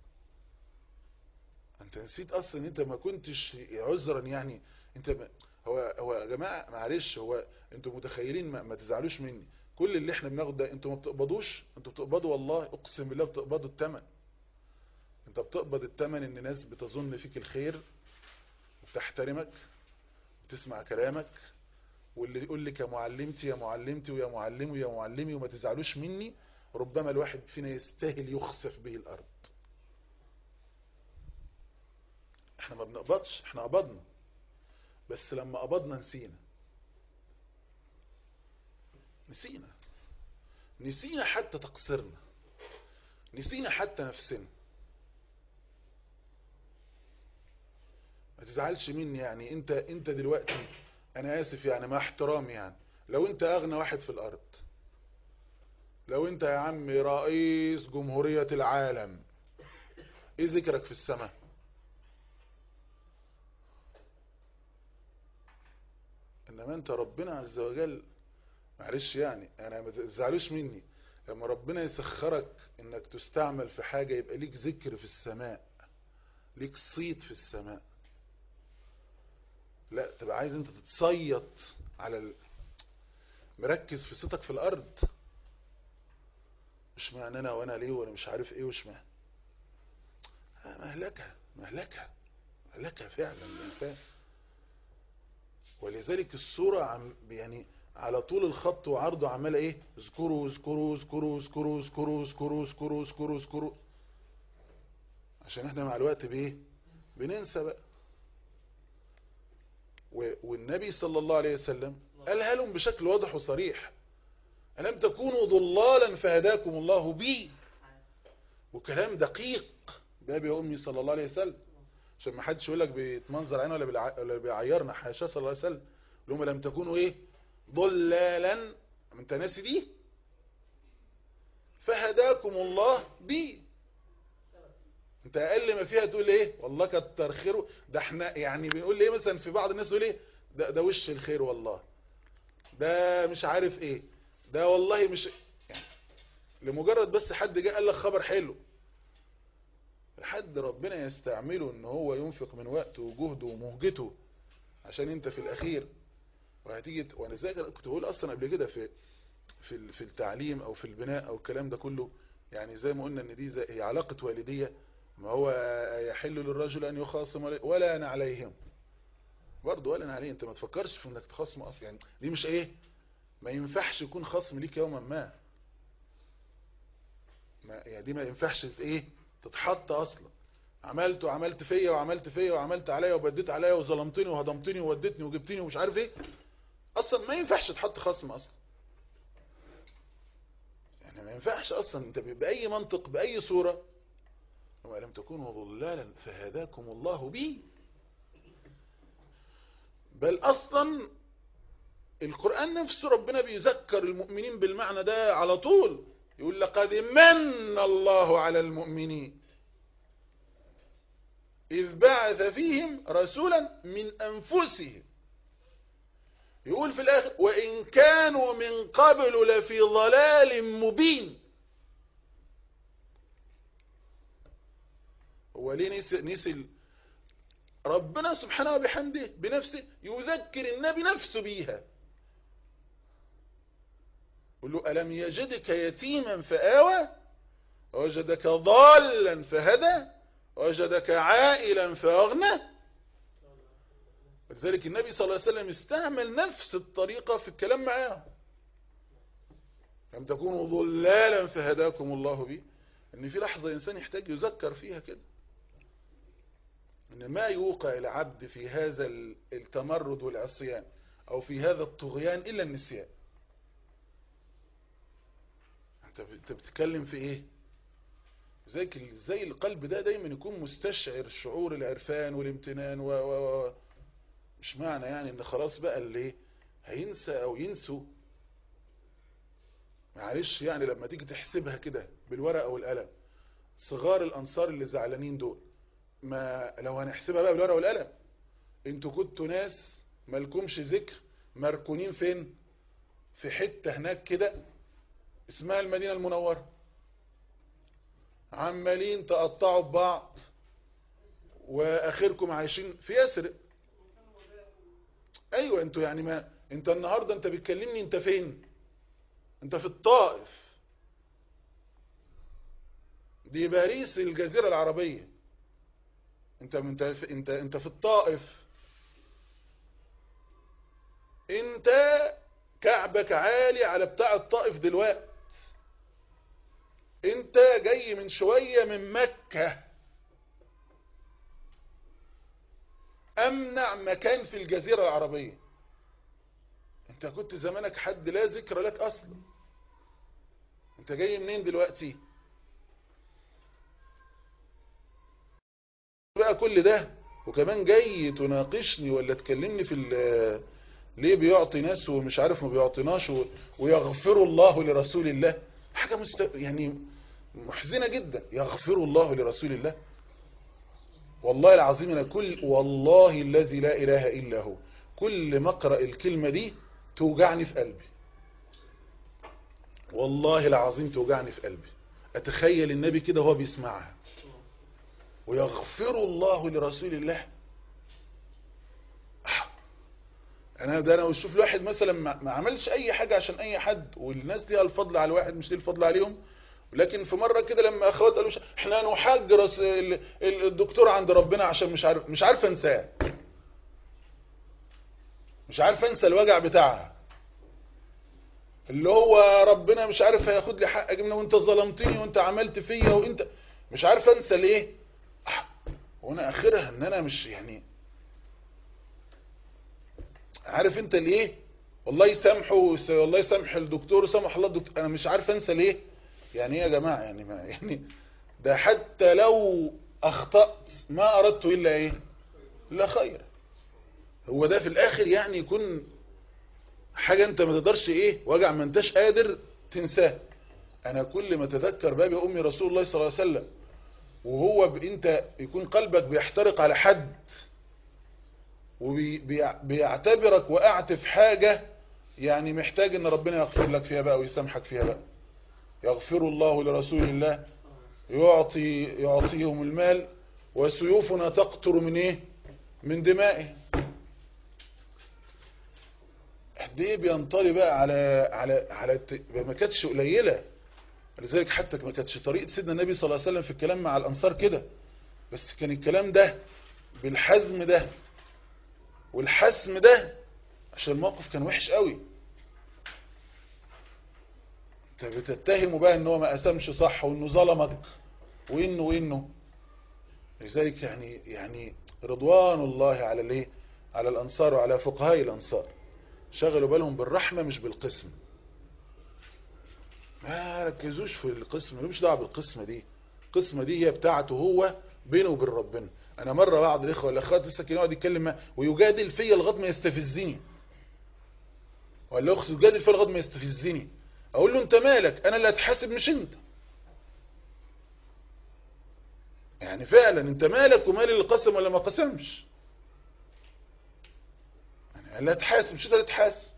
انت نسيت اصلا انت ما كنتش عذرا يعني انت ما هو هو يا جماعه معلش هو انتوا متخيلين ما, ما تزعلوش مني كل اللي احنا بناخده ده انتوا ما بتقبضوش انتوا بتقبضوا والله اقسم بالله بتقبضوا الثمن انت بتقبض الثمن ان ناس بتظن فيك الخير وبتحترمك وتسمع كلامك واللي يقول لك يا معلمتي يا معلمتي ويا معلمي ويا معلمي وما تزعلوش مني ربما الواحد فينا يستاهل يخسف به الارض احنا ما بنقبضش احنا قبضنا بس لما قبضنا نسينا نسينا نسينا حتى تقصيرنا نسينا حتى نفسنا ما تزعلش مني يعني انت انت دلوقتي انا اسف يعني مع احترامي يعني لو انت اغنى واحد في الارض لو انت يا عمي رئيس جمهورية العالم ايه ذكرك في السماء انما انت ربنا عز وجل معلش يعني انا ما تزعلوش مني لما ربنا يسخرك انك تستعمل في حاجة يبقى ليك ذكر في السماء ليك صيت في السماء لا تبقى عايز انت تتصيط على ال... مركز في صيتك في الارض مش معنى انا وانا ليه وانا مش عارف ايه وش معنى مهلكة مهلكة مهلكة فعلا الانسان ولذلك الصورة عم يعني على طول الخط وعرضه عمالة ايه اذكروا اذكروا اذكروا اذكروا اذكروا اذكروا اذكروا اذكروا اذكروا عشان احنا مع الوقت بايه بننسى بقى والنبي صلى الله عليه وسلم قالها لهم بشكل واضح وصريح ألم تكونوا ضلالا فهداكم الله بي وكلام دقيق بابي وأمي صلى الله عليه وسلم عشان ما حدش يقول لك بيتمنظر عينه ولا ولا بيعيرنا حاشا صلى الله عليه وسلم لهم لم تكونوا ايه ضلالا انت ناسي دي فهداكم الله بي انت اقل ما فيها تقول ايه والله كتر خيره ده احنا يعني بنقول ايه مثلا في بعض الناس يقول ايه ده, ده وش الخير والله ده مش عارف ايه ده والله مش يعني لمجرد بس حد جاء قال لك خبر حلو حد ربنا يستعمله ان هو ينفق من وقته وجهده ومهجته عشان انت في الاخير وهتيجي وانا زي كنت بقول اصلا قبل كده في في في التعليم او في البناء او الكلام ده كله يعني زي ما قلنا ان دي زي هي علاقه والديه ما هو يحل للرجل ان يخاصم ولا انا عليهم برضه ولا انا عليه انت ما تفكرش في انك تخاصم اصلا يعني دي مش ايه ما ينفعش يكون خصم ليك يوما ما ما يعني دي ما ينفعش ايه تتحط اصلا عملت وعملت فيا وعملت فيا وعملت عليا وبديت عليا وظلمتني وهضمتني ووديتني وجبتني ومش عارف ايه اصلا ما ينفعش تحط خصم اصلا يعني ما ينفعش اصلا انت باي منطق باي صورة وما لم تكونوا ضلالا فهداكم الله بي بل اصلا القرآن نفسه ربنا بيذكر المؤمنين بالمعنى ده على طول يقول لقد من الله على المؤمنين إذ بعث فيهم رسولا من أنفسهم يقول في الآخر وإن كانوا من قبل لفي ضلال مبين هو ليه نسي, نسي ربنا سبحانه وبحمده بنفسه يذكر النبي نفسه بيها يقول له ألم يجدك يتيما فآوى وجدك ضالا فهدى وجدك عائلا فأغنى ولذلك النبي صلى الله عليه وسلم استعمل نفس الطريقة في الكلام معاه لم تكونوا ضلالا فهداكم الله به ان في لحظة انسان يحتاج يذكر فيها كده ان ما يوقع العبد في هذا التمرد والعصيان او في هذا الطغيان الا النسيان انت بتتكلم في ايه زي زي القلب ده دايما يكون مستشعر شعور العرفان والامتنان و, و, و مش معنى يعني ان خلاص بقى اللي هينسى او ينسوا معلش يعني لما تيجي تحسبها كده بالورقه والقلم صغار الانصار اللي زعلانين دول ما لو هنحسبها بقى بالورقه والقلم انتوا كنتوا ناس مالكمش ذكر مركونين فين في حته هناك كده اسمها المدينه المنوره عمالين تقطعوا ببعض واخركم عايشين في يسرق ايوه انتوا يعني ما انت النهارده انت بتكلمني انت فين انت في الطائف دي باريس الجزيرة العربية انت انت انت انت في الطائف انت كعبك عالي على بتاع الطائف دلوقت انت جاي من شوية من مكة امنع مكان في الجزيرة العربية انت كنت زمانك حد لا ذكر لك اصلا انت جاي منين دلوقتي بقى كل ده وكمان جاي تناقشني ولا تكلمني في ال- ليه بيعطي ناس ومش عارف ما بيعطيناش و- ويغفر الله لرسول الله حاجة مست... يعني محزنة جدا يغفر الله لرسول الله والله العظيم انا كل والله الذي لا اله الا هو كل ما اقرا الكلمة دي توجعني في قلبي والله العظيم توجعني في قلبي اتخيل النبي كده وهو بيسمعها ويغفر الله لرسول الله انا ده انا بشوف الواحد مثلا ما ما عملش اي حاجة عشان اي حد والناس ليها الفضل على الواحد مش ليه الفضل عليهم لكن في مرة كده لما اخوات قالوا ش- احنا نحج رس- ال- ال- الدكتور عند ربنا عشان مش عارف مش عارف انساه مش عارف انسى الوجع بتاعها اللي هو ربنا مش عارف هياخد لي حقك منه وانت ظلمتني وانت عملت فيا وانت مش عارف انسى ليه آه، وانا اخرها ان انا مش يعني عارف انت ليه والله يسامحه وس- والله يسامح الدكتور وسامح الله الدكتور انا مش عارف انسى ليه يعني ايه يا جماعه يعني ما يعني ده حتى لو اخطأت ما اردت الا ايه الا خير هو ده في الاخر يعني يكون حاجة انت ما تقدرش ايه وجع ما انتش قادر تنساه انا كل ما اتذكر باب يا امي رسول الله صلى الله عليه وسلم وهو ب... انت يكون قلبك بيحترق على حد وبيعتبرك وقعت في حاجة يعني محتاج ان ربنا يغفر لك فيها بقى ويسامحك فيها بقى يغفر الله لرسول الله يعطي يعطيهم المال وسيوفنا تقطر من ايه من دمائه قد ايه بينطلي بقى على على على الت- ما كانتش قليله لذلك حتى ما كانتش طريقه سيدنا النبي صلى الله عليه وسلم في الكلام مع الانصار كده بس كان الكلام ده بالحزم ده والحسم ده عشان الموقف كان وحش قوي انت بتتهمه بقى ان هو ما قسمش صح وانه ظلمك وانه وانه لذلك يعني يعني رضوان الله على الايه على الانصار وعلى فقهاء الانصار شغلوا بالهم بالرحمة مش بالقسم ما ركزوش في القسم مش دعوه بالقسمة دي القسمة دي هي بتاعته هو بينه وبين ربنا انا مرة بعض الاخوة والاخوات لسه كان يقعد يتكلم معاه ويجادل فيا لغايه ما يستفزني ولا اخت تجادل فيا لغايه ما يستفزني اقول له انت مالك انا اللي هتحاسب مش انت يعني فعلا انت مالك ومال اللي قسم ولا ما قسمش يعني اللي هتحاسب مش انت اللي هتحاسب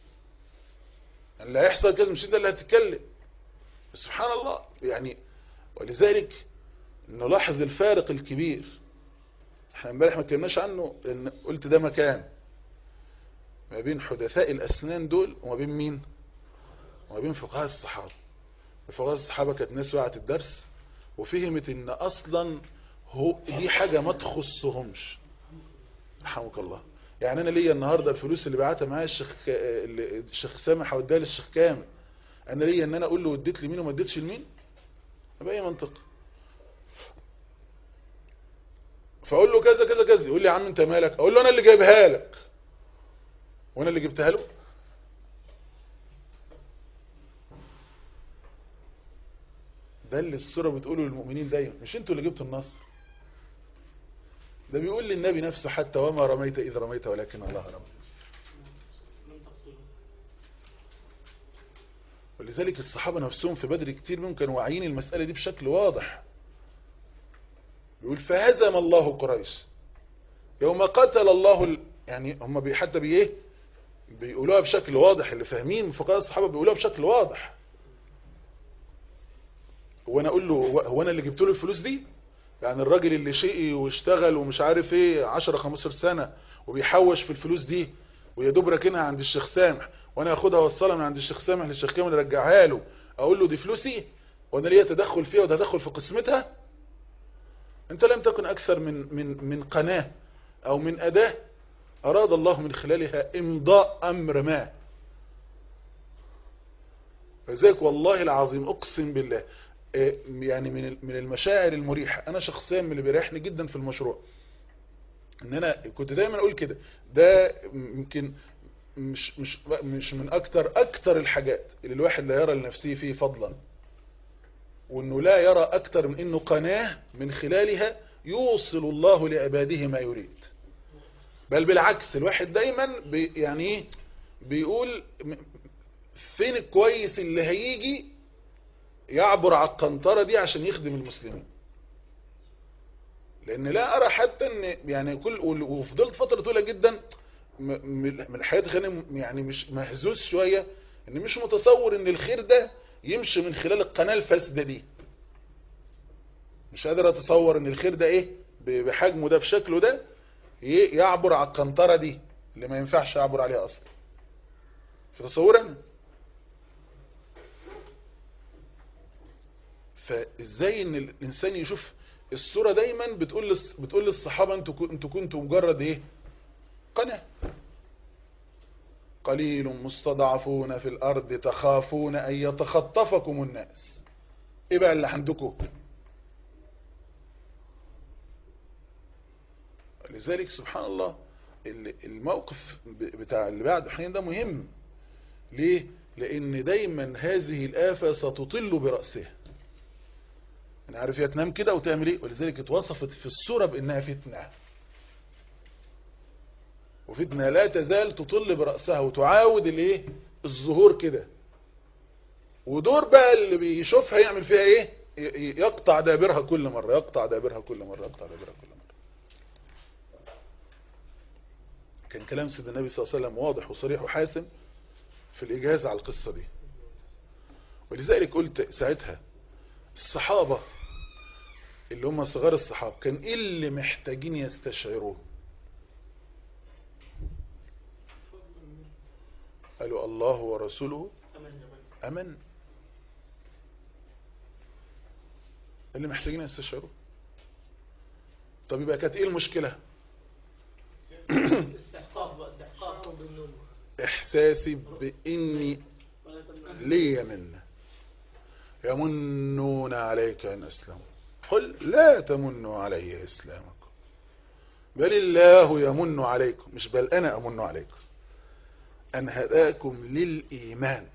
اللي هيحصل كذا مش انت اللي هتتكلم سبحان الله يعني ولذلك نلاحظ الفارق الكبير احنا امبارح ما اتكلمناش عنه لان قلت ده مكان ما بين حدثاء الاسنان دول وما بين مين وما بين فقهاء الصحابه فقهاء الصحابه كانت ناس وقعت الدرس وفهمت ان اصلا هو دي حاجه ما تخصهمش رحمك الله يعني انا ليا النهارده الفلوس اللي بعتها معايا الشيخ اللي- الشيخ سامح هوديها للشيخ كامل انا ليا ان انا اقول له اديت لمين وما اديتش لمين باي منطق فاقول له كذا كذا كذا يقول لي يا عم انت مالك اقول له انا اللي جايبها لك وانا اللي جبتها له ده اللي السوره بتقوله للمؤمنين دايما مش انتوا اللي جبتوا النصر ده بيقول للنبي نفسه حتى وما رميت إذ رميت ولكن الله رمى ولذلك الصحابة نفسهم في بدر كتير منهم كانوا واعيين المسألة دي بشكل واضح يقول فهزم الله قريش يوم قتل الله ال... يعني هم بي حتى بي ايه بيقولوها بشكل واضح اللي فاهمين فقهاء الصحابة بيقولوها بشكل واضح هو انا اقول له هو- هو انا اللي جبت له الفلوس دي يعني الراجل اللي شقي واشتغل ومش عارف ايه 10 15 سنة وبيحوش في الفلوس دي ويا دوب راكنها عند الشيخ سامح وانا اخدها اوصلها من عند الشيخ سامح للشيخ كامل ارجعها له اقول له دي فلوسي وانا ليا تدخل فيها وتدخل في قسمتها انت لم تكن اكثر من من من قناة او من اداة اراد الله من خلالها امضاء امر ما فذلك والله العظيم اقسم بالله إيه، يعني من ال- من المشاعر المريحة انا شخصيا من اللي بيريحني جدا في المشروع ان انا كنت دايما اقول كده ده يمكن مش مش مش من اكتر اكتر الحاجات اللي الواحد لا يرى لنفسه فيه فضلا وانه لا يرى اكتر من انه قناة من خلالها يوصل الله لعباده ما يريد بل بالعكس الواحد دايما بي يعني ايه بيقول م- فين الكويس اللي هيجي يعبر على القنطرة دي عشان يخدم المسلمين لان لا ارى حتى ان يعني كل وفضلت فترة طويلة جدا م- من من حياتي خليني يعني مش مهزوز شوية ان مش متصور ان الخير ده يمشي من خلال القناة الفاسدة دي مش قادر اتصور ان الخير ده ايه ب- بحجمه ده بشكله ده ي- يعبر على القنطرة دي اللي ما ينفعش يعبر عليها اصلا في تصور انا فازاي ان الانسان يشوف الصورة دايما بتقول للص- بتقول للصحابة انتوا كو- انتوا كنتوا مجرد ايه قناة قليل مستضعفون في الارض تخافون ان يتخطفكم الناس ايه بقى اللي عندكم لذلك سبحان الله ال- الموقف ب- بتاع اللي بعد حين ده مهم ليه لان دايما هذه الآفة ستطل برأسها انا عارف هي تنام كده وتعمل ايه ولذلك اتوصفت في السورة بانها فتنة وفتنة لا تزال تطل برأسها وتعاود الايه الظهور كده ودور بقى اللي بيشوفها يعمل فيها ايه ي- ي- يقطع دابرها كل مرة يقطع دابرها كل مرة يقطع دابرها كل مرة كان كلام سيدنا النبي صلى الله عليه وسلم واضح وصريح وحاسم في الإجازة على القصة دي ولذلك قلت ساعتها الصحابة اللي هم صغار الصحابة كان ايه اللي محتاجين يستشعروه قالوا الله ورسوله أمن اللي محتاجين يستشعروه طب يبقى كانت ايه المشكلة استحقاق بقى استحقاق بالنون احساسي باني ولا تمنع لي منه يمنون عليك ان اسلموا قل لا تمنوا علي اسلامكم بل الله يمن عليكم مش بل انا امن عليكم ان هداكم للايمان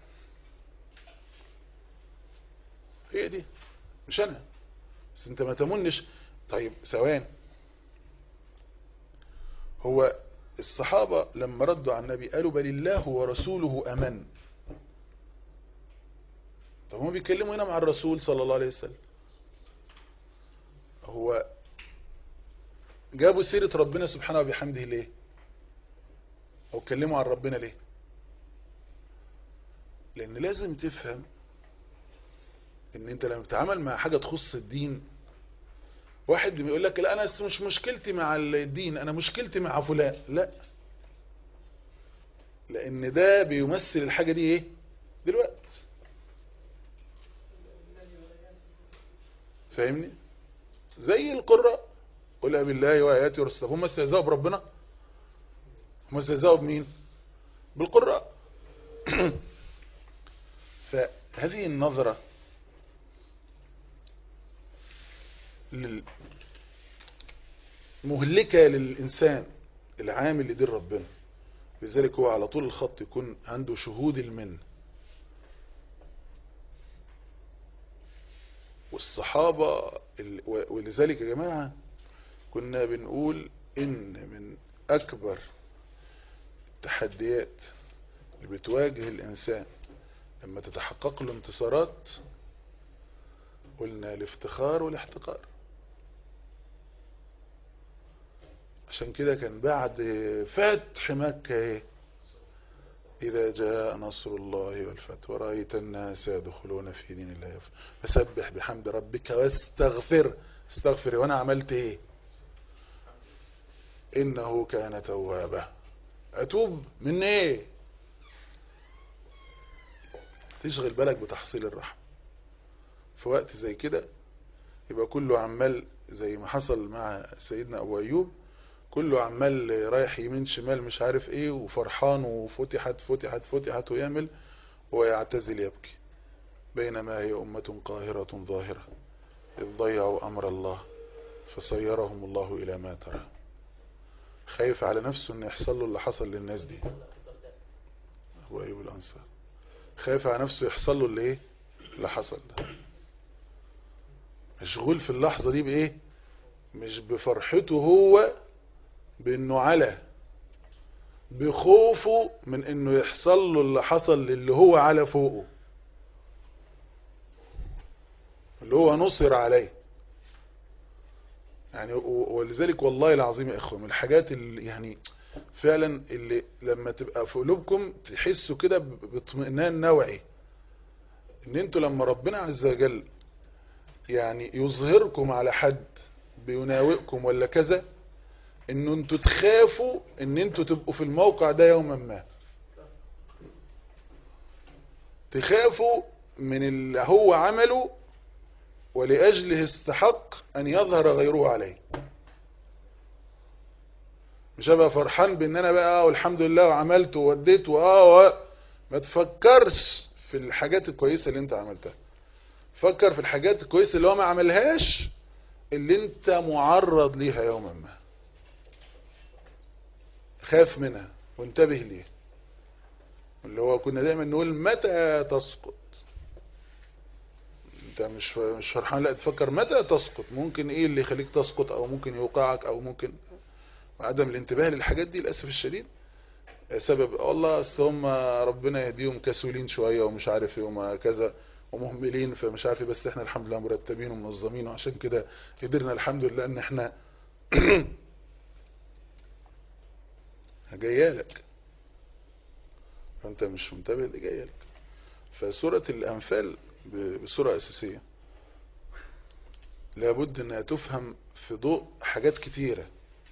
هي دي مش انا بس انت ما تمنش طيب ثوان هو الصحابة لما ردوا على النبي قالوا بل الله ورسوله أمن طب هم بيتكلموا هنا مع الرسول صلى الله عليه وسلم هو جابوا سيرة ربنا سبحانه وبحمده ليه او اتكلموا عن ربنا ليه لان لازم تفهم ان انت لما بتتعامل مع حاجة تخص الدين واحد بيقول لك لا انا مش مشكلتي مع الدين انا مشكلتي مع فلان لا لان ده بيمثل الحاجة دي ايه دلوقتي فاهمني زي القراء قل بالله وآياته ورسوله هم استهزاؤوا بربنا هم استهزاؤوا بمين بالقراء فهذه النظرة لل... مهلكة للإنسان العامل لدين ربنا لذلك هو على طول الخط يكون عنده شهود المن والصحابة ال- و- ولذلك يا جماعة كنا بنقول إن من أكبر التحديات اللي بتواجه الإنسان لما تتحقق له انتصارات قلنا الافتخار والاحتقار عشان كده كان بعد فتح مكة ايه إذا جاء نصر الله والفتح ورأيت الناس يدخلون في دين الله يفعل فسبح بحمد ربك واستغفر استغفر وانا عملت ايه انه كان توابا اتوب من ايه تشغل بالك بتحصيل الرحمة في وقت زي كده يبقى كله عمال زي ما حصل مع سيدنا ابو ايوب كله عمال رايح يمين شمال مش عارف ايه وفرحان وفتحت فتحت فتحت ويعمل ويعتزل يبكي بينما هي أمة قاهرة ظاهرة إذ ضيعوا أمر الله فصيرهم الله إلى ما ترى خايف على نفسه ان يحصل له اللي حصل للناس دي هو ايوب الانصار خايف على نفسه يحصل له اللي ايه اللي حصل ده مشغول في اللحظة دي بايه مش بفرحته هو بانه على بخوفه من انه يحصل له اللي حصل للي هو على فوقه اللي هو نصر عليه يعني و- ولذلك والله العظيم يا اخوة من الحاجات اللي يعني فعلا اللي لما تبقى في قلوبكم تحسوا كده ب- باطمئنان نوعي ان انتوا لما ربنا عز وجل يعني يظهركم على حد بيناوئكم ولا كذا ان انتوا تخافوا ان انتوا تبقوا في الموقع ده يوما ما تخافوا من اللي هو عمله ولأجله استحق أن يظهر غيره عليه مش هبقى فرحان بان انا بقى والحمد لله وعملت ووديت واه و- ما تفكرش في الحاجات الكويسة اللي انت عملتها فكر في الحاجات الكويسة اللي هو ما عملهاش اللي انت معرض ليها يوما ما خاف منها وانتبه ليها اللي هو كنا دايما نقول متى تسقط انت مش مش فرحان لا تفكر متى تسقط ممكن ايه اللي يخليك تسقط او ممكن يوقعك او ممكن عدم الانتباه للحاجات دي للاسف الشديد سبب والله اصل هم ربنا يهديهم كسولين شويه ومش عارف ايه وما كذا ومهملين فمش عارف ايه بس احنا الحمد لله مرتبين ومنظمين وعشان كده قدرنا الحمد لله ان احنا جايالك فانت مش منتبه اللي جايالك فسورة الانفال ب- بصورة اساسية لابد انها تفهم في ضوء حاجات كتيرة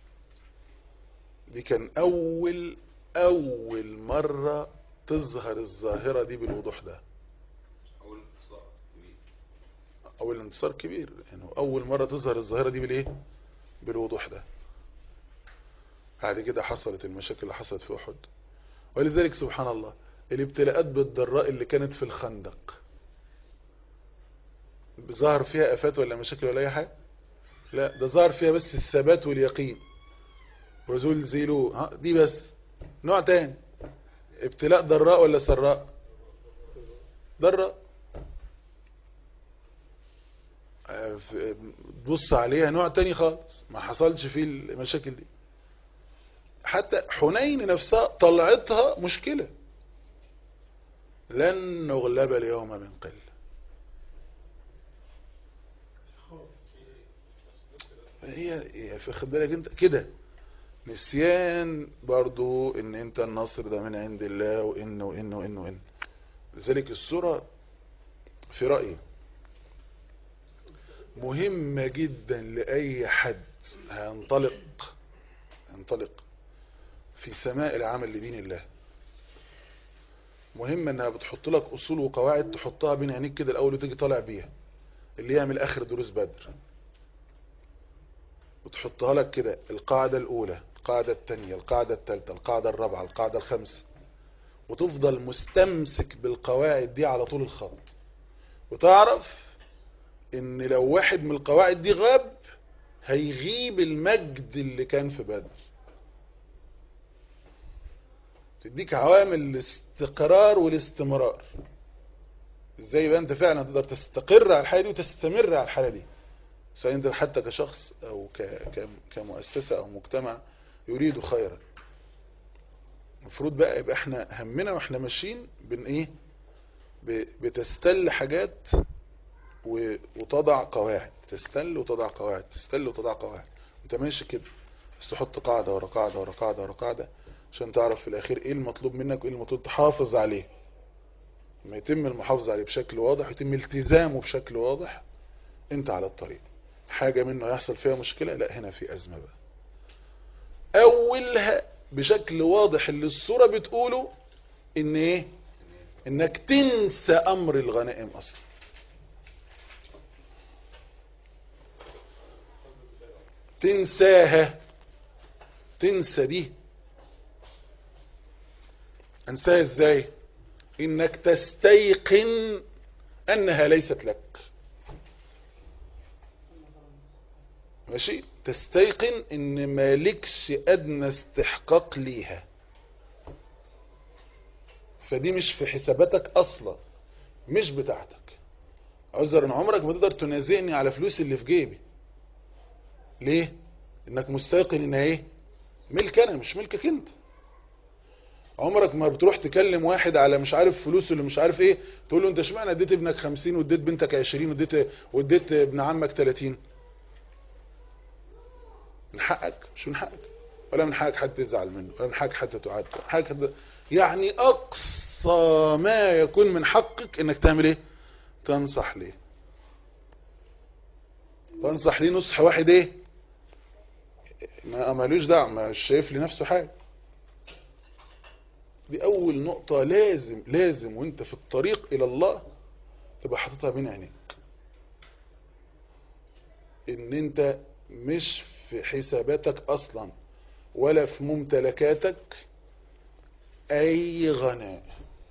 دي كان اول اول مرة تظهر الظاهرة دي بالوضوح ده أول انتصار كبير اول انتصار كبير يعني اول مرة تظهر الظاهرة دي بالايه بالوضوح ده بعد كده حصلت المشاكل اللي حصلت في احد ولذلك سبحان الله الابتلاءات بالضراء اللي كانت في الخندق ظهر فيها افات ولا مشاكل ولا اي حاجه لا ده ظهر فيها بس الثبات واليقين وزلزلوا ها دي بس نوع تاني ابتلاء ضراء ولا سراء ضراء آه، في- تبص عليها نوع تاني خالص ما حصلش فيه المشاكل دي حتى حنين نفسها طلعتها مشكلة لن نغلب اليوم من قل هي هي في خد بالك انت كده نسيان برضو ان انت النصر ده من عند الله وان وان وان وان لذلك السورة في رأيي مهمة جدا لأي حد هينطلق ينطلق في سماء العمل لدين الله مهم انها بتحط لك اصول وقواعد تحطها بين عينيك كده الاول وتيجي طالع بيها اللي هي من اخر دروس بدر بتحطها لك كده القاعدة الاولى القاعدة الثانية القاعدة الثالثة القاعدة الرابعة القاعدة الخامسة وتفضل مستمسك بالقواعد دي على طول الخط وتعرف ان لو واحد من القواعد دي غاب هيغيب المجد اللي كان في بدر تديك عوامل الاستقرار والاستمرار ازاي يبقى انت فعلا تقدر تستقر على الحاله دي وتستمر على الحاله دي سواء انت حتى كشخص او ك... ك... كمؤسسه او مجتمع يريد خيرا المفروض بقى يبقى احنا همنا واحنا ماشيين بن ايه ب... بتستل حاجات و... وتضع قواعد تستل وتضع قواعد تستل وتضع قواعد انت ماشي كده بس تحط قاعده ورا قاعده ورا قاعده ورا قاعده عشان تعرف في الاخير ايه المطلوب منك وايه المطلوب تحافظ عليه لما يتم المحافظة عليه بشكل واضح يتم التزامه بشكل واضح انت على الطريق حاجة منه يحصل فيها مشكلة لا هنا في ازمة بقى اولها بشكل واضح اللي الصورة بتقوله ان ايه انك تنسى امر الغنائم اصلا تنساها تنسى دي انساها ازاي انك تستيقن انها ليست لك ماشي تستيقن ان مالكش ادنى استحقاق ليها فدي مش في حساباتك اصلا مش بتاعتك عذر ان عمرك ما تقدر تنازعني على فلوس اللي في جيبي ليه انك مستيقن انها ايه ملك انا مش ملكك انت عمرك ما بتروح تكلم واحد على مش عارف فلوس اللي مش عارف ايه تقول له انت اشمعنى اديت ابنك 50 واديت بنتك 20 واديت واديت ابن عمك 30 من حقك مش من حقك ولا من حقك حد تزعل منه ولا من حقك حتى تعاد ولا من حقك حد يعني اقصى ما يكون من حقك انك تعمل ايه تنصح ليه تنصح ليه نصح واحد ايه ما مالوش دعوه مش شايف لنفسه حاجه دي اول نقطة لازم لازم وانت في الطريق الى الله تبقى حاططها بين عينيك ان انت مش في حساباتك اصلا ولا في ممتلكاتك اي غناء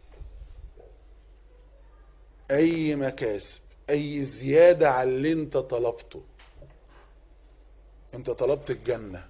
اي مكاسب اي زيادة على اللي انت طلبته انت طلبت الجنة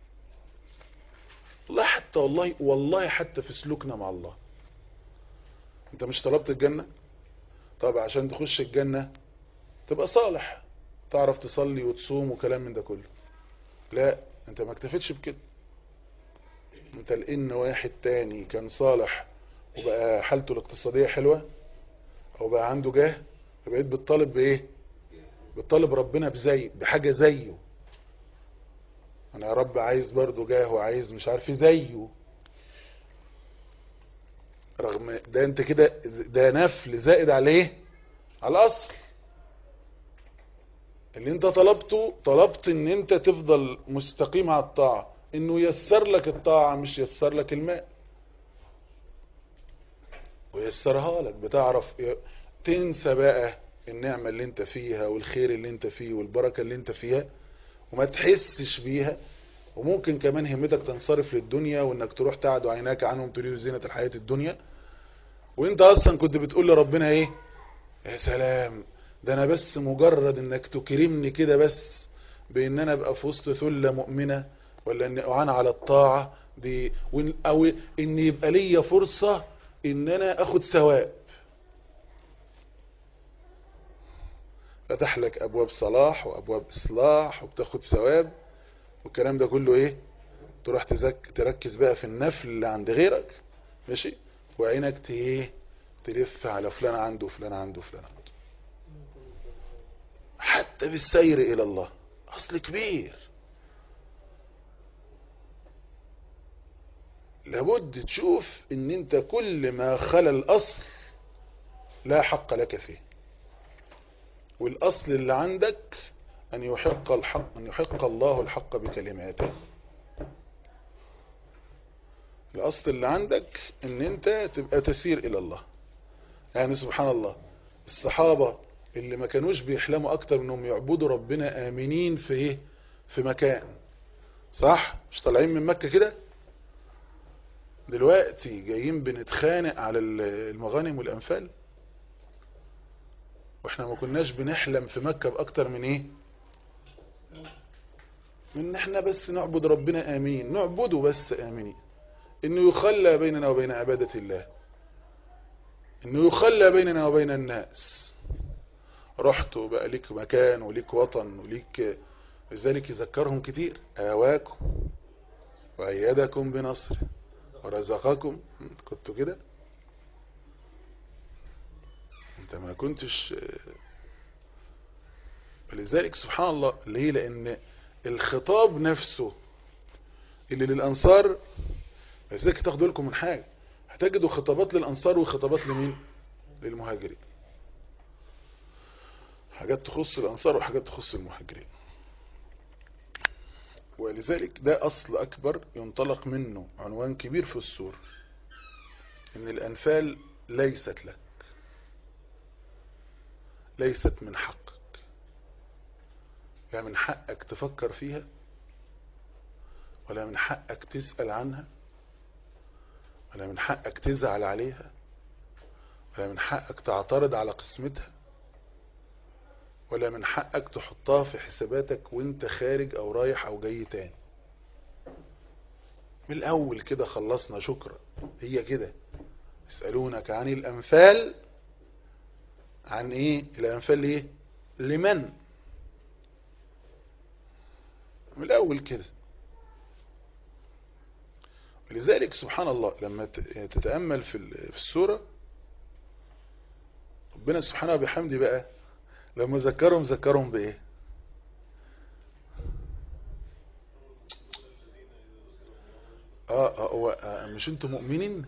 والله حتى والله والله حتى في سلوكنا مع الله انت مش طلبت الجنة طب عشان تخش الجنة تبقى صالح تعرف تصلي وتصوم وكلام من ده كله لا انت ما اكتفتش بكده انت لان واحد تاني كان صالح وبقى حالته الاقتصادية حلوة او بقى عنده جاه فبقيت بتطالب بايه بتطالب ربنا بزي بحاجة زيه انا يا رب عايز برضو جاه وعايز مش عارف إيه زيه رغم ده انت كده ده نفل زائد عليه على الاصل اللي انت طلبته طلبت ان انت تفضل مستقيم على الطاعة انه يسر لك الطاعة مش يسر لك المال ويسرها لك بتعرف تنسى بقى النعمة اللي انت فيها والخير اللي انت فيه والبركة اللي انت فيها وما تحسش بيها وممكن كمان همتك تنصرف للدنيا وانك تروح تعد عيناك عنهم تريد زينة الحياة الدنيا وانت اصلا كنت بتقول لربنا ايه يا سلام ده انا بس مجرد انك تكرمني كده بس بان انا ابقى في وسط ثلة مؤمنة ولا ان اعان على الطاعة دي وإن او ان يبقى ليا فرصة ان انا اخد ثواب فتح لك ابواب صلاح وابواب اصلاح وبتاخد ثواب والكلام ده كله ايه تروح تزك تركز بقى في النفل اللي عند غيرك ماشي وعينك ايه تلف على فلان عنده فلان عنده فلان عنده حتى بالسير الى الله اصل كبير لابد تشوف ان انت كل ما خلى الاصل لا حق لك فيه والاصل اللي عندك ان يحق الحق ان يحق الله الحق بكلماته الاصل اللي عندك ان انت تبقى تسير الى الله يعني سبحان الله الصحابة اللي ما كانوش بيحلموا اكتر انهم يعبدوا ربنا امنين في ايه في مكان صح مش طالعين من مكة كده دلوقتي جايين بنتخانق على المغانم والانفال واحنا ما كناش بنحلم في مكة باكتر من ايه من ان احنا بس نعبد ربنا امين نعبده بس امنين انه يخلى بيننا وبين عبادة الله انه يخلى بيننا وبين الناس رحت وبقى ليك مكان وليك وطن وليك لذلك يذكرهم كتير آواكم وأيدكم بنصر ورزقكم كنتوا كده انت ما كنتش ولذلك سبحان الله ليه لان الخطاب نفسه اللي للأنصار لذلك تاخدوا لكم من حاجة هتجدوا خطابات للأنصار وخطابات لمين للمهاجرين حاجات تخص الأنصار وحاجات تخص المهاجرين ولذلك ده أصل أكبر ينطلق منه عنوان كبير في السور إن الأنفال ليست لك ليست من حقك لا من حقك تفكر فيها ولا من حقك تسأل عنها ولا من حقك تزعل عليها ولا من حقك تعترض على قسمتها ولا من حقك تحطها في حساباتك وانت خارج او رايح او جاي تاني من الاول كده خلصنا شكرا هي كده يسألونك عن الانفال عن ايه الانفال ايه لمن من الاول كده لذلك سبحان الله لما تتأمل في في السورة ربنا سبحانه بحمده بقى لما ذكرهم ذكرهم بايه اه اه هو آه مش انتم مؤمنين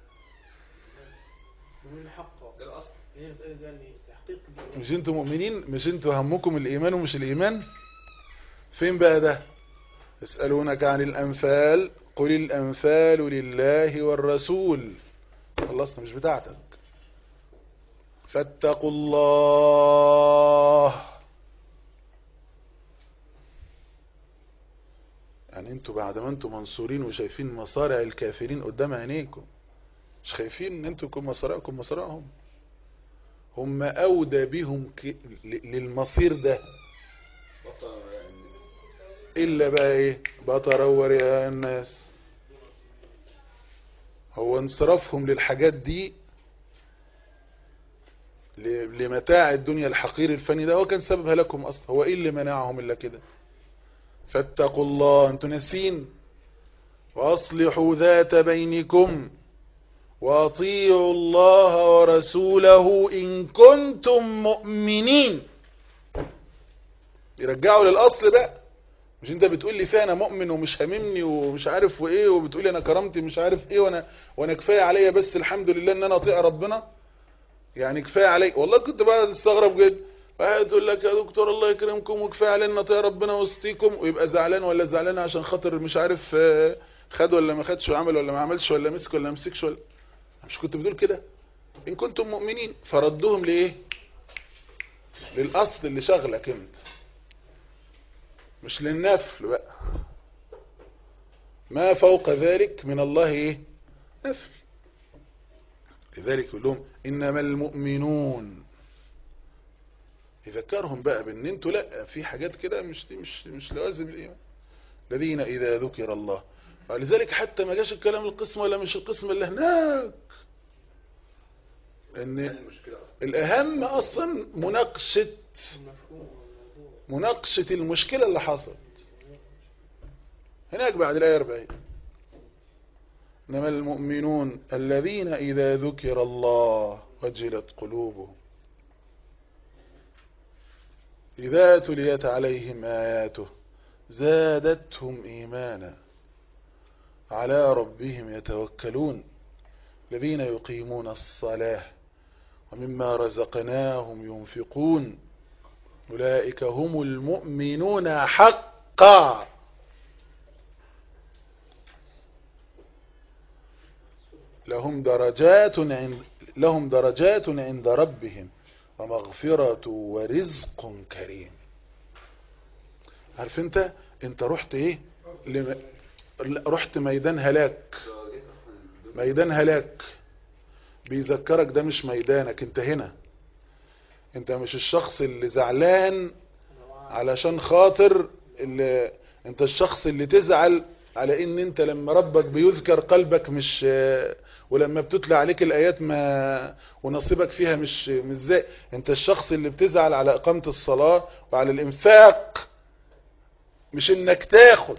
ومن حقه ده الاصل هي مسألة يعني تحقيق الإيمان. مش انتم مؤمنين مش انتوا همكم الايمان ومش الايمان فين بقى ده يسألونك عن الانفال قل الانفال لله والرسول خلصنا مش بتاعتك فاتقوا الله يعني انتوا بعد ما انتوا منصورين وشايفين مصارع الكافرين قدام عينيكم مش خايفين ان انتوا يكون مصارعكم مصارعهم هم اودى بهم ك... ل- للمصير ده بطل يعني الا بقى ايه بطر ورئاء الناس هو انصرافهم للحاجات دي ل- لمتاع الدنيا الحقير الفني ده هو كان سبب هلاكهم اصلا هو ايه اللي منعهم الا كده فاتقوا الله انتوا ناسين واصلحوا ذات بينكم واطيعوا الله ورسوله ان كنتم مؤمنين يرجعوا للاصل بقى مش انت بتقول لي فيها انا مؤمن ومش هاممني ومش عارف وايه وبتقول لي انا كرامتي مش عارف ايه وانا وانا كفايه عليا بس الحمد لله ان انا اطيع ربنا يعني كفايه علي والله كنت بقى استغرب جدا واحد يقول لك يا دكتور الله يكرمكم وكفايه علينا نطيع ربنا وسطيكم ويبقى زعلان ولا زعلان عشان خاطر مش عارف آه، خد ولا ما خدش وعمل ولا ما عملش ولا مسك ولا مسكش ولا مش كنت بتقول كده ان كنتم مؤمنين فردوهم لايه للاصل اللي شغلك انت مش للنفل بقى ما فوق ذلك من الله ايه نفل لذلك يقول لهم انما المؤمنون يذكرهم بقى بان انتوا لا في حاجات كده مش دي مش مش لوازم الايمان الذين اذا ذكر الله ولذلك حتى ما جاش الكلام القسم ولا مش القسم اللي هناك ان المشكلة اصلا الاهم اصلا مناقشه المفهوم والموضوع مناقشة المشكلة اللي حصلت هناك بعد الآية 40 إنما المؤمنون الذين إذا ذكر الله وجلت قلوبهم إذا تليت عليهم آياته زادتهم إيمانا على ربهم يتوكلون الذين يقيمون الصلاة ومما رزقناهم ينفقون أولئك هم المؤمنون حقا لهم درجات عند لهم درجات عند ربهم ومغفرة ورزق كريم عارف انت انت رحت ايه لم... رحت ميدان هلاك ده جيت اصلا الدنيا ميدان هلاك بيذكرك ده مش ميدانك انت هنا انت مش الشخص اللي زعلان علشان خاطر اللي انت الشخص اللي تزعل على ان انت لما ربك بيذكر قلبك مش ولما بتتلى عليك الايات ما ونصيبك فيها مش مش زي انت الشخص اللي بتزعل على اقامة الصلاة وعلى الانفاق مش انك تاخد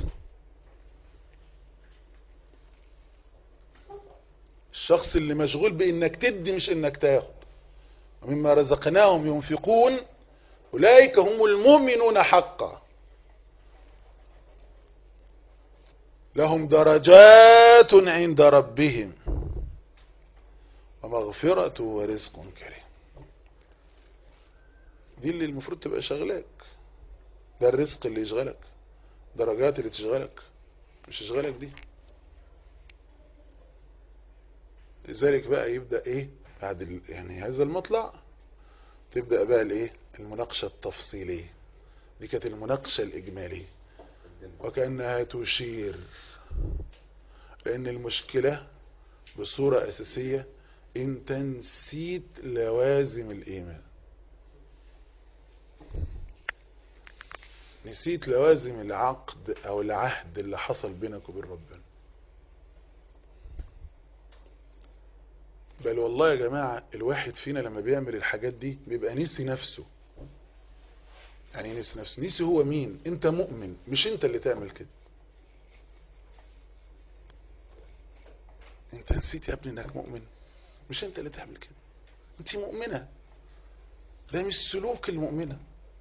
الشخص اللي مشغول بانك تدي مش انك تاخد ومما رزقناهم ينفقون أولئك هم المؤمنون حقا لهم درجات عند ربهم ومغفرة ورزق كريم دي اللي المفروض تبقى شغلك ده الرزق اللي يشغلك درجات اللي تشغلك مش يشغلك دي لذلك بقى يبدأ ايه بعد ال- يعني هذا المطلع تبدأ بقى الايه المناقشة التفصيلية دي كانت المناقشة الإجمالية وكأنها تشير لأن المشكلة بصورة أساسية انت نسيت لوازم الإيمان نسيت لوازم العقد او العهد اللي حصل بينك وبين ربنا بل والله يا جماعة الواحد فينا لما بيعمل الحاجات دي بيبقى نسي نفسه يعني إيه نسي نفسه نسي هو مين انت مؤمن مش انت اللي تعمل كده انت نسيت يا ابني انك مؤمن مش انت اللي تعمل كده انت مؤمنة ده مش سلوك المؤمنة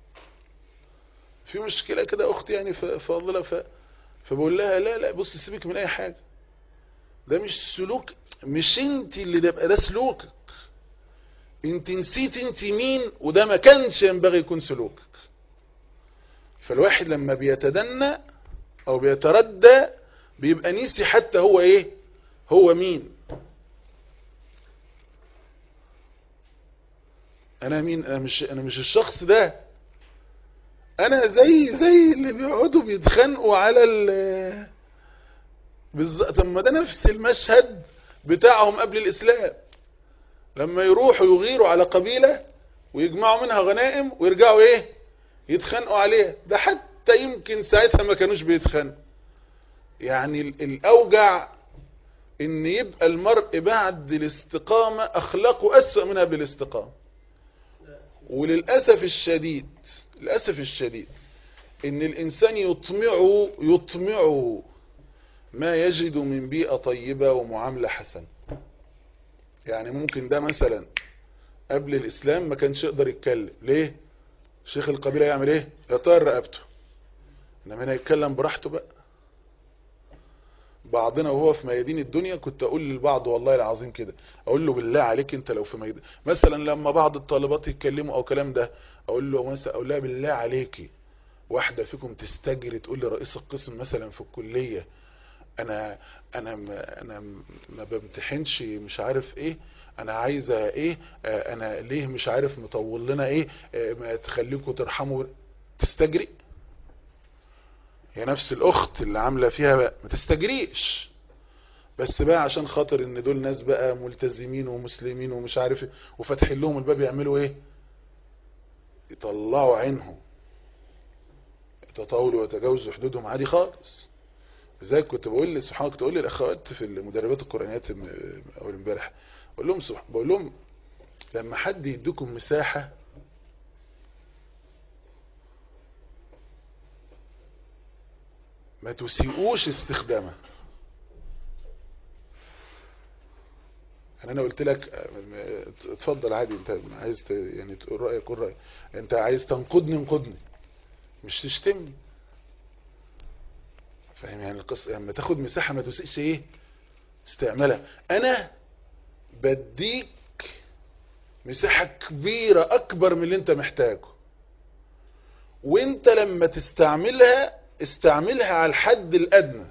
في مشكلة كده اختي يعني ف- فاضلة ف... فبقول لها لا لا بص سيبك من اي حاجة ده مش سلوك مش انت اللي ده يبقى ده سلوكك انت نسيت انت مين وده ما كانش ينبغي يكون سلوكك فالواحد لما بيتدنى او بيتردى بيبقى نسي حتى هو ايه هو مين انا مين انا مش انا مش الشخص ده انا زي زي اللي بيقعدوا بيتخانقوا على ال بالظبط طب ما ده نفس المشهد بتاعهم قبل الاسلام لما يروحوا يغيروا على قبيلة ويجمعوا منها غنائم ويرجعوا ايه يتخانقوا عليها ده حتى يمكن ساعتها ما كانوش بيتخانقوا يعني ال- الاوجع ان يبقى المرء بعد الاستقامة اخلاقه اسوأ منها بالاستقامة وللأسف الشديد للأسف الشديد ان الانسان يطمعه يطمعه ما يجد من بيئة طيبة ومعاملة حسنة يعني ممكن ده مثلا قبل الاسلام ما كانش يقدر يتكلم ليه شيخ القبيلة يعمل ايه يطير رقبته انما هنا يتكلم براحته بقى بعضنا وهو في ميادين الدنيا كنت اقول للبعض والله العظيم كده اقول له بالله عليك انت لو في ميدان مثلا لما بعض الطالبات يتكلموا او كلام ده اقول له مثلا اقول لها بالله عليكي واحدة فيكم تستجري تقول لي رئيس القسم مثلا في الكلية انا انا ما انا ما بمتحنش مش عارف ايه انا عايزه ايه آه، انا ليه مش عارف مطول لنا ايه آه، ما تخليكم ترحموا تستجري هي نفس الاخت اللي عامله فيها بقى ما تستجريش بس بقى عشان خاطر ان دول ناس بقى ملتزمين ومسلمين ومش عارف ايه وفاتحين لهم الباب يعملوا ايه يطلعوا عينهم يتطاولوا ويتجاوزوا حدودهم عادي خالص ازاي كنت بقول لي سبحان الله كنت بقول للاخوات في المدربات القرانيات م- اول امبارح بقول لهم سبحان بقول لهم لما حد يديكم مساحه ما تسيئوش استخدامها يعني انا قلت لك آه، م- اتفضل عادي انت عايز ت- يعني تقول رايك قول رايك انت عايز تنقدني انقدني مش تشتمني فاهم يعني القصه لما تاخد مساحه ما تسيئش ايه استعمالها انا بديك مساحه كبيره اكبر من اللي انت محتاجه وانت لما تستعملها استعملها على الحد الادنى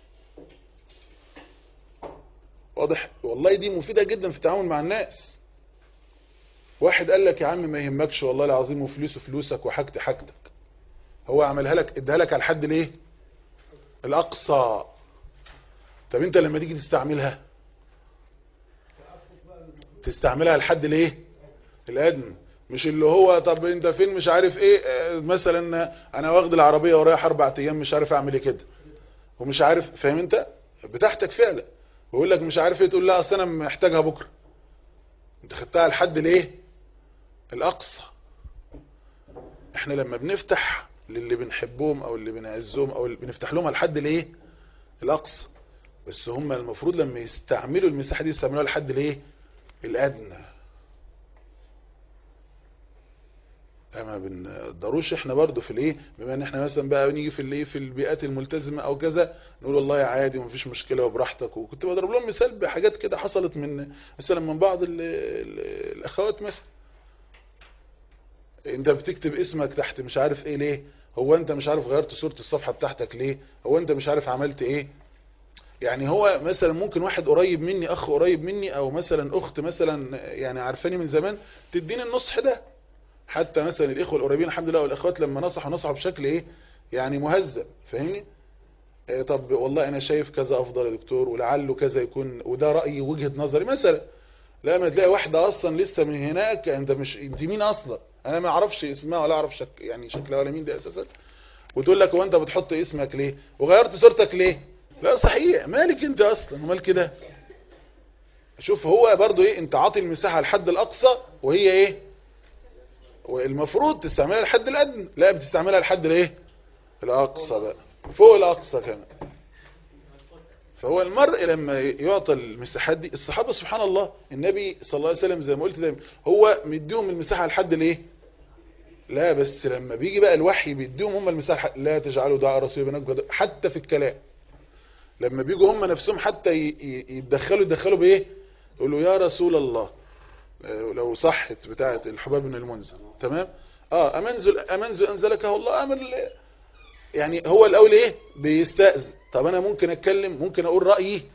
واضح والله دي مفيدة جدا في التعامل مع الناس واحد قال لك يا عم ما يهمكش والله العظيم وفلوسه فلوسك وحاجتي حاجتك هو عملها لك اداها لك على الحد الايه الاقصى طب انت لما تيجي تستعملها تستعملها على الحد الايه الادنى مش اللي هو طب انت فين مش عارف ايه آه، مثلا انا واخد العربيه ورايح اربع ايام مش عارف اعمل ايه كده ومش عارف فاهم انت بتاعتك فعلا ويقول لك مش عارف ايه تقول لا اصل انا محتاجها بكره انت خدتها على الحد الايه الاقصى احنا لما بنفتح للي بنحبهم او اللي بنعزهم او اللي بنفتح لهم على الحد الايه الاقصى بس هم المفروض لما يستعملوا المساحه دي يستعملوها على الحد الايه الادنى ما بنقدروش احنا برضو في الايه بما ان احنا مثلا بقى نيجي في الايه في البيئات الملتزمه او كذا نقول والله عادي ومفيش مشكله وبراحتك وكنت بضرب لهم مثال بحاجات كده حصلت من مثلا من بعض ال ال الاخوات مثلا انت بتكتب اسمك تحت مش عارف ايه ليه هو انت مش عارف غيرت صورة الصفحة بتاعتك ليه هو انت مش عارف عملت ايه يعني هو مثلا ممكن واحد قريب مني اخ قريب مني او مثلا اخت مثلا يعني عارفاني من زمان تديني النصح ده حتى مثلا الاخوه القريبين الحمد لله والاخوات لما نصحوا نصحوا بشكل ايه يعني مهذب فاهمني إيه طب والله انا شايف كذا افضل يا دكتور ولعله كذا يكون وده رايي وجهه نظري مثلا لا ما تلاقي واحده اصلا لسه من هناك انت مش انت مين اصلا انا ما اعرفش اسمها ولا اعرف شك يعني شكلها ولا مين دي اساسا وتقول لك هو انت بتحط اسمك ليه وغيرت صورتك ليه لا صحيح مالك انت اصلا ومال كده شوف هو برضو ايه انت عاطي المساحة الحد الاقصى وهي ايه والمفروض تستعملها الحد الادنى لا بتستعملها الحد الايه الاقصى بقى فوق الاقصى كمان فهو المرء لما يعطى المساحات دي الصحابة سبحان الله النبي صلى الله عليه وسلم زي ما قلت دايما هو مديهم المساحة لحد الايه لا بس لما بيجي بقى الوحي بيديهم هم المساحة لا تجعلوا دعاء رسول بينكم حتى في الكلام لما بيجوا هم نفسهم حتى ي- ي- يتدخلوا يتدخلوا بايه يقولوا يا رسول الله آه، لو صحت بتاعه الحباب بن المنذر تمام اه امنزل امنزل انزلكه الله امر ال- يعني هو الاول ايه بيستأذن طب انا ممكن اتكلم ممكن اقول رايي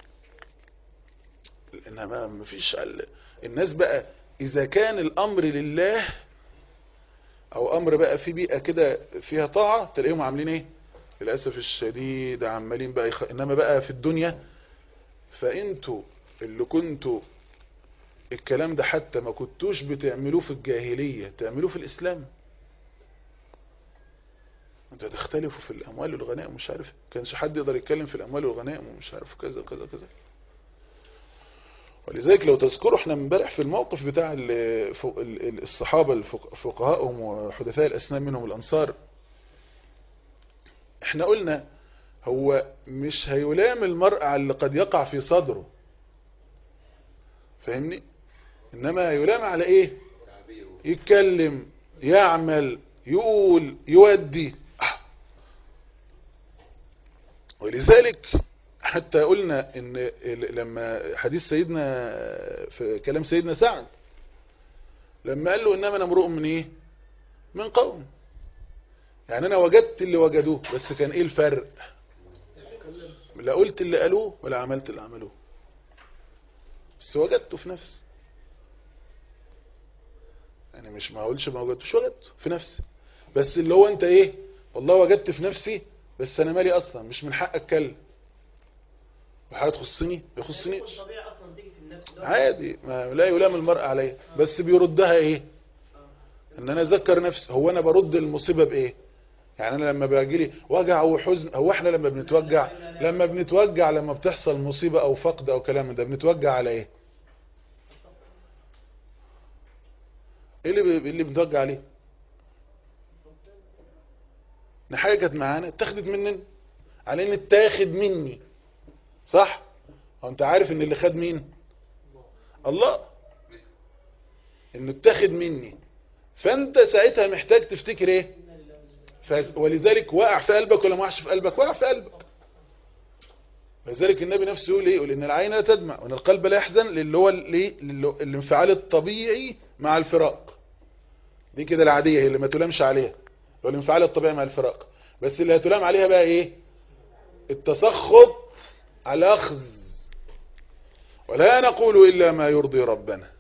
انما ما فيش ال- الناس بقى اذا كان الامر لله او امر بقى في بيئه كده فيها طاعه تلاقيهم عاملين ايه للاسف الشديد عمالين بقى يخ... انما بقى في الدنيا فانتوا اللي كنتوا الكلام ده حتى ما كنتوش بتعملوه في الجاهلية تعملوه في الإسلام انت تختلفوا في الأموال والغنائم مش عارف كانش حد يقدر يتكلم في الأموال والغنائم ومش عارف كذا كذا كذا ولذلك لو تذكروا احنا امبارح في الموقف بتاع ال- فق- ال- ال- الصحابة الفق- فقهاءهم وحدثاء الأسنان منهم الأنصار احنا قلنا هو مش هيلام المرء على اللي قد يقع في صدره فاهمني انما يلام على ايه تعبير يتكلم يعمل يقول يودي آه. ولذلك حتى قلنا ان ال- لما حديث سيدنا في كلام سيدنا سعد لما قال له انما انا امرؤ من ايه من قوم يعني انا وجدت اللي وجدوه بس كان ايه الفرق لا قلت اللي قالوه ولا عملت اللي عملوه بس وجدته في نفسي يعني مش ما اقولش ما وجدتوش وجدته في نفسي بس اللي هو انت ايه والله وجدت في نفسي بس انا مالي اصلا مش من حق اتكلم وحاجه تخصني ما يخصنيش الطبيعي اصلا تيجي في النفس ده عادي ما لا يلام المرء عليه بس بيردها ايه ان انا اذكر نفسي هو انا برد المصيبه بايه يعني انا لما باجي لي وجع وحزن هو احنا لما بنتوجع لما بنتوجع لما بتحصل مصيبه او فقد او كلام من ده بنتوجع على ايه ايه اللي بي- اللي بنتوجع عليه ان حاجه كانت معانا اتاخدت مننا على ان اتاخد مني صح هو انت عارف ان اللي خد مين الله انه اتاخد مني فانت ساعتها محتاج تفتكر ايه ف- ولذلك وقع في قلبك ولا ما وقعش في قلبك وقع في قلبك لذلك النبي نفسه يقول ايه يقول ان العين لا تدمع وان القلب لا يحزن اللي هو الايه اللي- الانفعال الطبيعي مع الفراق دي كده العاديه هي اللي ما تلامش عليها اللي هو الانفعال الطبيعي مع الفراق بس اللي هتلام عليها بقى ايه التسخط على اخذ ولا نقول الا ما يرضي ربنا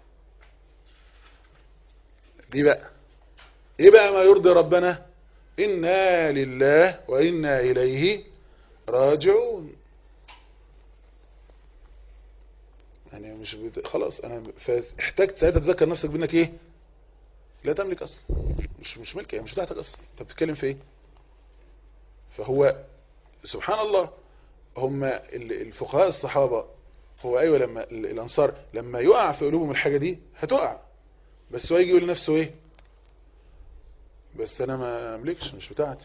دي بقى ايه بقى ما يرضي ربنا انا لله وانا اليه راجعون يعني مش بت... خلاص انا احتجت ساعتها تذكر نفسك بانك ايه لا تملك اصلا مش مش ملك هي مش بتاعتك اصلا انت بتتكلم في ايه فهو سبحان الله هم ال- الفقهاء الصحابة هو ايوه لما ال- الانصار لما يقع في قلوبهم الحاجة دي هتقع بس هو يجي يقول لنفسه ايه بس انا ما املكش مش بتاعتي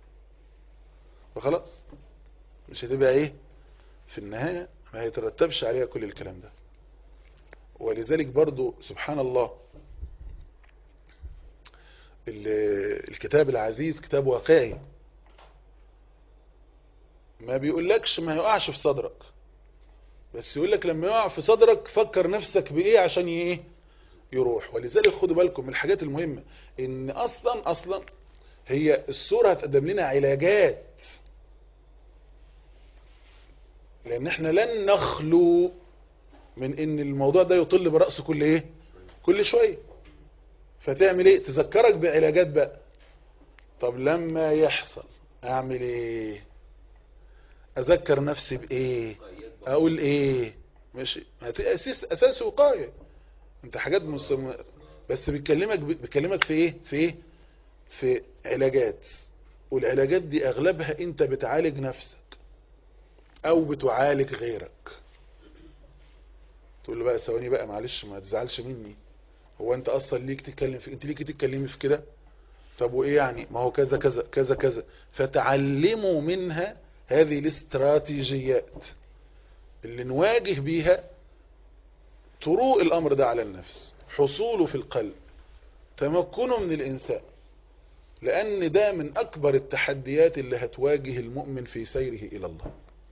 فخلاص مش هتبقى ايه في النهاية ما هيترتبش عليها كل الكلام ده ولذلك برضو سبحان الله ال- الكتاب العزيز كتاب واقعي ما بيقولكش ما يقعش في صدرك بس يقولك لما يقع في صدرك فكر نفسك بايه عشان ايه يروح ولذلك خدوا بالكم من الحاجات المهمة ان اصلا اصلا هي الصورة هتقدم لنا علاجات لان احنا لن نخلو من ان الموضوع ده يطل برأسه كل ايه كل شوية فتعمل ايه تذكرك بعلاجات بقى طب لما يحصل اعمل ايه اذكر نفسي بايه اقول ايه ماشي اساس اساس وقايه انت حاجات مصم... بس بيكلمك بيكلمك في ايه في ايه في علاجات والعلاجات دي اغلبها انت بتعالج نفسك او بتعالج غيرك تقول له بقى ثواني بقى معلش ما تزعلش مني هو انت اصلا ليك تتكلم في انت ليك تتكلمي في كده طب وايه يعني ما هو كذا كذا كذا كذا فتعلموا منها هذه الاستراتيجيات اللي نواجه بيها طروق الامر ده على النفس حصوله في القلب تمكنه من الانسان لان ده من اكبر التحديات اللي هتواجه المؤمن في سيره الى الله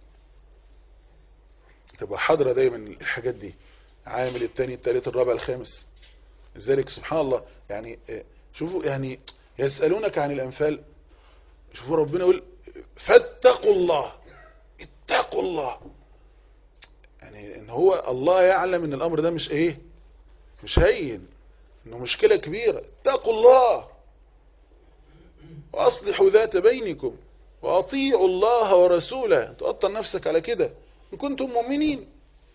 تبقى حاضرة دايما الحاجات دي عامل التاني التالت الرابع الخامس لذلك سبحان الله يعني آه، شوفوا يعني يسألونك عن الأنفال شوفوا ربنا يقول فاتقوا الله اتقوا الله يعني ان هو الله يعلم ان الامر ده مش ايه مش هين انه مشكلة كبيرة اتقوا الله واصلحوا ذات بينكم واطيعوا الله ورسوله تقطر نفسك على كده ان كنتم مؤمنين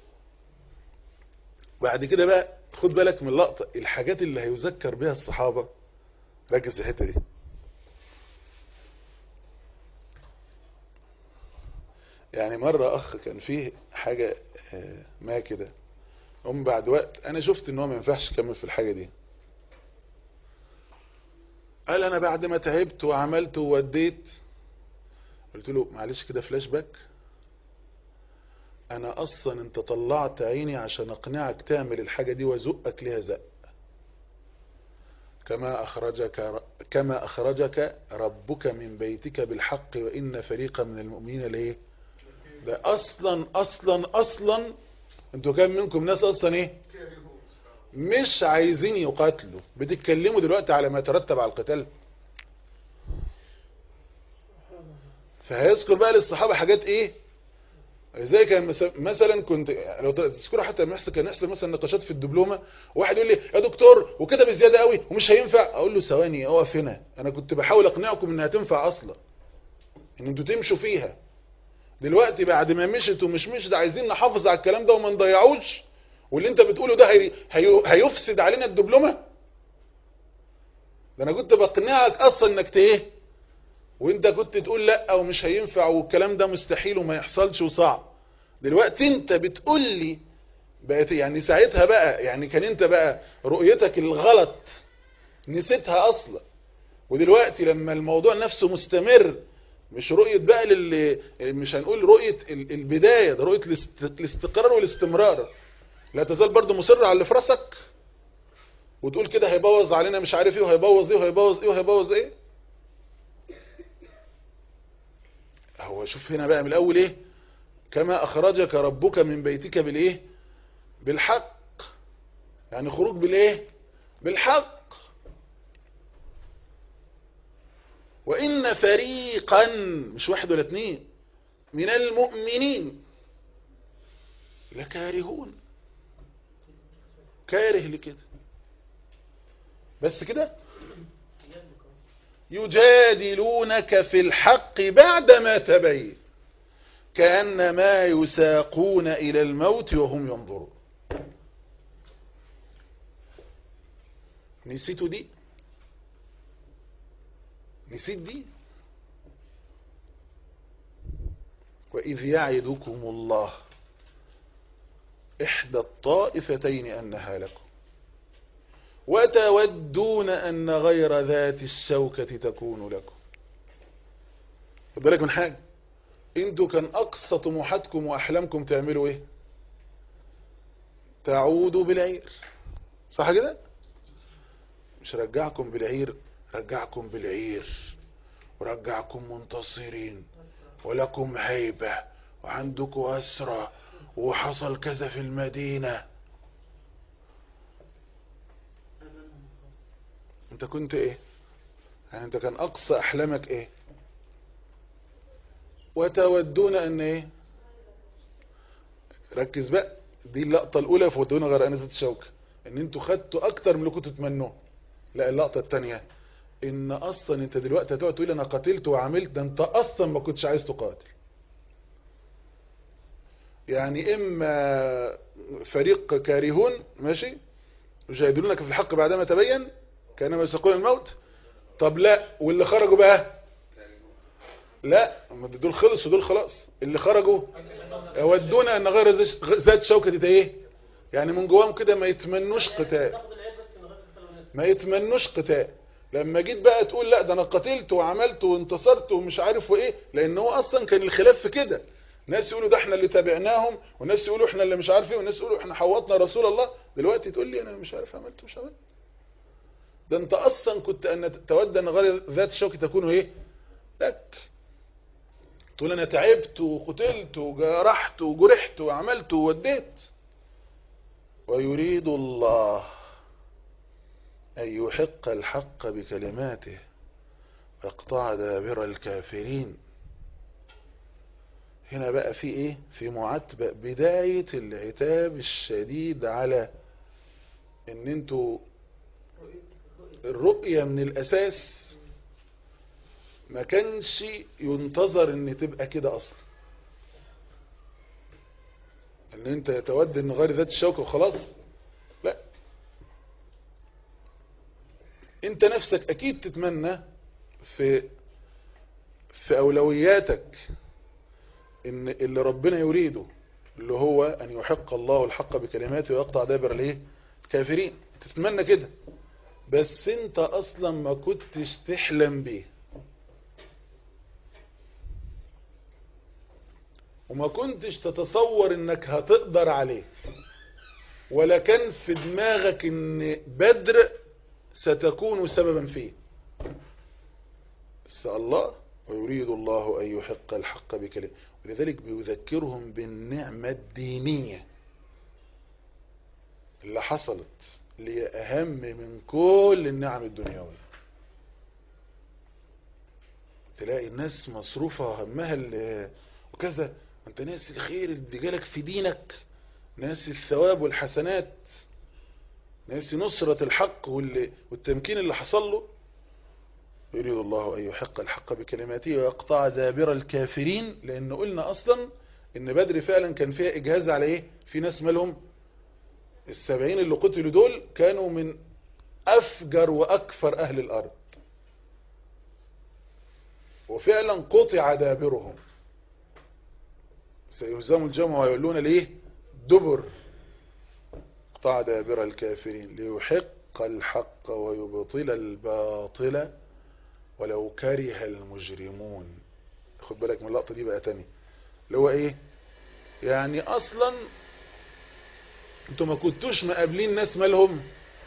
بعد كده بقى خد بالك من اللقطة الحاجات اللي هيذكر بها الصحابة ركز في الحتة دي يعني مرة اخ كان فيه حاجة آه، ما كده هم بعد وقت انا شفت ان هو ما ينفعش يكمل في الحاجة دي قال انا بعد ما تعبت وعملت ووديت قلت له معلش كده فلاش باك انا اصلا انت طلعت عيني عشان اقنعك تعمل الحاجة دي وازقك ليها زق كما اخرجك كما اخرجك ربك من بيتك بالحق وان فريقا من المؤمنين ليه ده اصلا اصلا اصلا انتوا كام منكم ناس اصلا ايه مش عايزين يقاتلوا بتتكلموا دلوقتي على ما يترتب على القتال فهيذكر بقى للصحابة حاجات ايه زي كان مس- مثلا كنت لو تذكروا حتى لما يحصل كان يحصل مثلا نقاشات في الدبلومه واحد يقول لي يا دكتور وكده بزياده قوي ومش هينفع اقول له ثواني اقف هنا انا كنت بحاول اقنعكم انها تنفع اصلا ان انتوا تمشوا فيها دلوقتي بعد ما مشت ومش مشت عايزين نحافظ على الكلام ده وما نضيعوش واللي انت بتقوله ده هي... هي... هيفسد علينا الدبلومه ده انا كنت بقنعك اصلا انك ت- ايه وانت كنت تقول لا ومش هينفع والكلام ده مستحيل وما يحصلش وصعب دلوقتي انت بتقول لي بقت يعني ساعتها بقى يعني كان انت بقى رؤيتك الغلط نسيتها اصلا ودلوقتي لما الموضوع نفسه مستمر مش رؤية بقى للي مش هنقول رؤية ال- البداية ده رؤية الاست- الاستقرار والاستمرار لا تزال برضو مصر على اللي في راسك وتقول كده هيبوظ علينا مش عارف ايه وهيبوظ ايه وهيبوظ ايه وهيبوظ ايه هو شوف هنا بقى من الاول ايه كما اخرجك ربك من بيتك بالايه بالحق يعني خروج بالايه بالحق وان فريقا مش واحد ولا اتنين من المؤمنين لكارهون كاره لكده بس كده يجادلونك في الحق بعدما تبين كأنما يساقون إلى الموت وهم ينظرون نسيتوا دي نسيت دي وإذ يعدكم الله إحدى الطائفتين أنها لكم وتودون أن غير ذات الشوكة تكون لكم خد بالك من حاجة انتوا كان أقصى طموحاتكم وأحلامكم تعملوا إيه تعودوا بالعير صح كده مش رجعكم بالعير رجعكم بالعير ورجعكم منتصرين ولكم هيبة وعندكم أسرة وحصل كذا في المدينة انت كنت ايه يعني انت كان اقصى احلامك ايه وتودون ان ايه ركز بقى دي اللقطة الاولى فودون غير انزة الشوكة ان انتوا خدتوا اكتر من اللي كنتوا تتمنوه لا اللقطة التانية ان اصلا انت دلوقتي هتقعد تقول انا قتلت وعملت ده انت اصلا ما كنتش عايز تقاتل يعني اما فريق كارهون ماشي يجادلونك في الحق بعدما تبين كانما يسقون الموت طب لا واللي خرجوا بقى لا ما دول خلص ودول خلاص اللي خرجوا يودونا ان غير ذات- ذات شوكة دي ايه يعني من جواهم كده ما يتمنوش قتال ما يتمنوش قتال لما جيت بقى تقول لا ده انا قتلت وعملت وانتصرت ومش عارف وايه لان هو اصلا كان الخلاف في كده ناس يقولوا ده احنا اللي تابعناهم وناس يقولوا احنا اللي مش عارف ايه وناس يقولوا احنا حوطنا رسول الله دلوقتي تقول لي انا مش عارف عملت ومش عملت ده انت اصلا كنت ان تود ان غير ذات الشوكة تكون ايه لك تقول انا تعبت وقتلت وجرحت وجرحت وعملت ووديت ويريد الله أن يحق الحق بكلماته ويقطع دابر الكافرين هنا بقى في ايه في معاتبة بداية العتاب الشديد على ان انتوا الرؤية من الاساس ما كانش ينتظر ان تبقى كده اصلا ان انت تود ان غير ذات الشوكة وخلاص لا انت نفسك اكيد تتمنى في في اولوياتك ان اللي ربنا يريده اللي هو ان يحق الله الحق بكلماته ويقطع دابر الايه الكافرين تتمنى كده بس انت اصلا ما كنتش تحلم بيه وما كنتش تتصور انك هتقدر عليه ولا كان في دماغك ان بدر ستكون سببا فيه بس الله ويريد الله أن يحق الحق بكلمه ولذلك بيذكرهم بالنعمة الدينية اللي حصلت اللي هي أهم من كل النعم الدنيوية تلاقي الناس مصروفة همها ال- وكذا انت ناس الخير اللي جالك في دينك ناس الثواب والحسنات ناس نصرة الحق واللي- والتمكين اللي حصل له يريد الله أن يحق الحق بكلماته ويقطع دابر الكافرين لأن قلنا أصلا إن بدر فعلا كان فيها إجهاز على إيه في ناس مالهم السبعين اللي قتلوا دول كانوا من أفجر وأكفر أهل الأرض وفعلا قطع دابرهم سيهزم الجمع ويقولون ليه دبر قطع دابر الكافرين ليحق الحق ويبطل الباطل ولو كره المجرمون خد بالك من اللقطة دي بقى تاني اللي هو ايه يعني اصلا انتوا ما كنتوش مقابلين ناس مالهم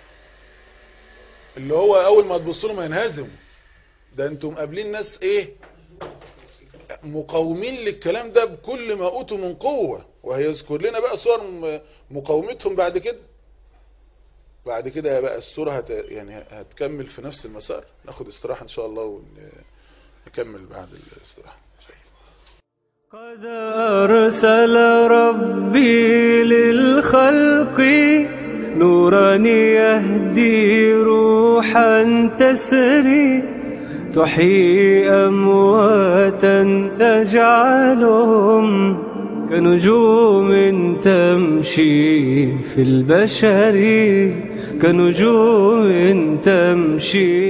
اللي هو اول ما تبصوا لهم ينهزموا ده انتوا مقابلين ناس ايه مقاومين للكلام ده بكل ما اوتوا من قوة وهيذكر لنا بقى صور م- مقاومتهم بعد كده بعد كده بقى السورة هت يعني هتكمل في نفس المسار ناخد استراحة ان شاء الله ونكمل بعد الاستراحة قد أرسل ربي للخلق نورا يهدي روحا تسري تحيي أمواتا تجعلهم كنجوم تمشي في البشر كنجوم تمشي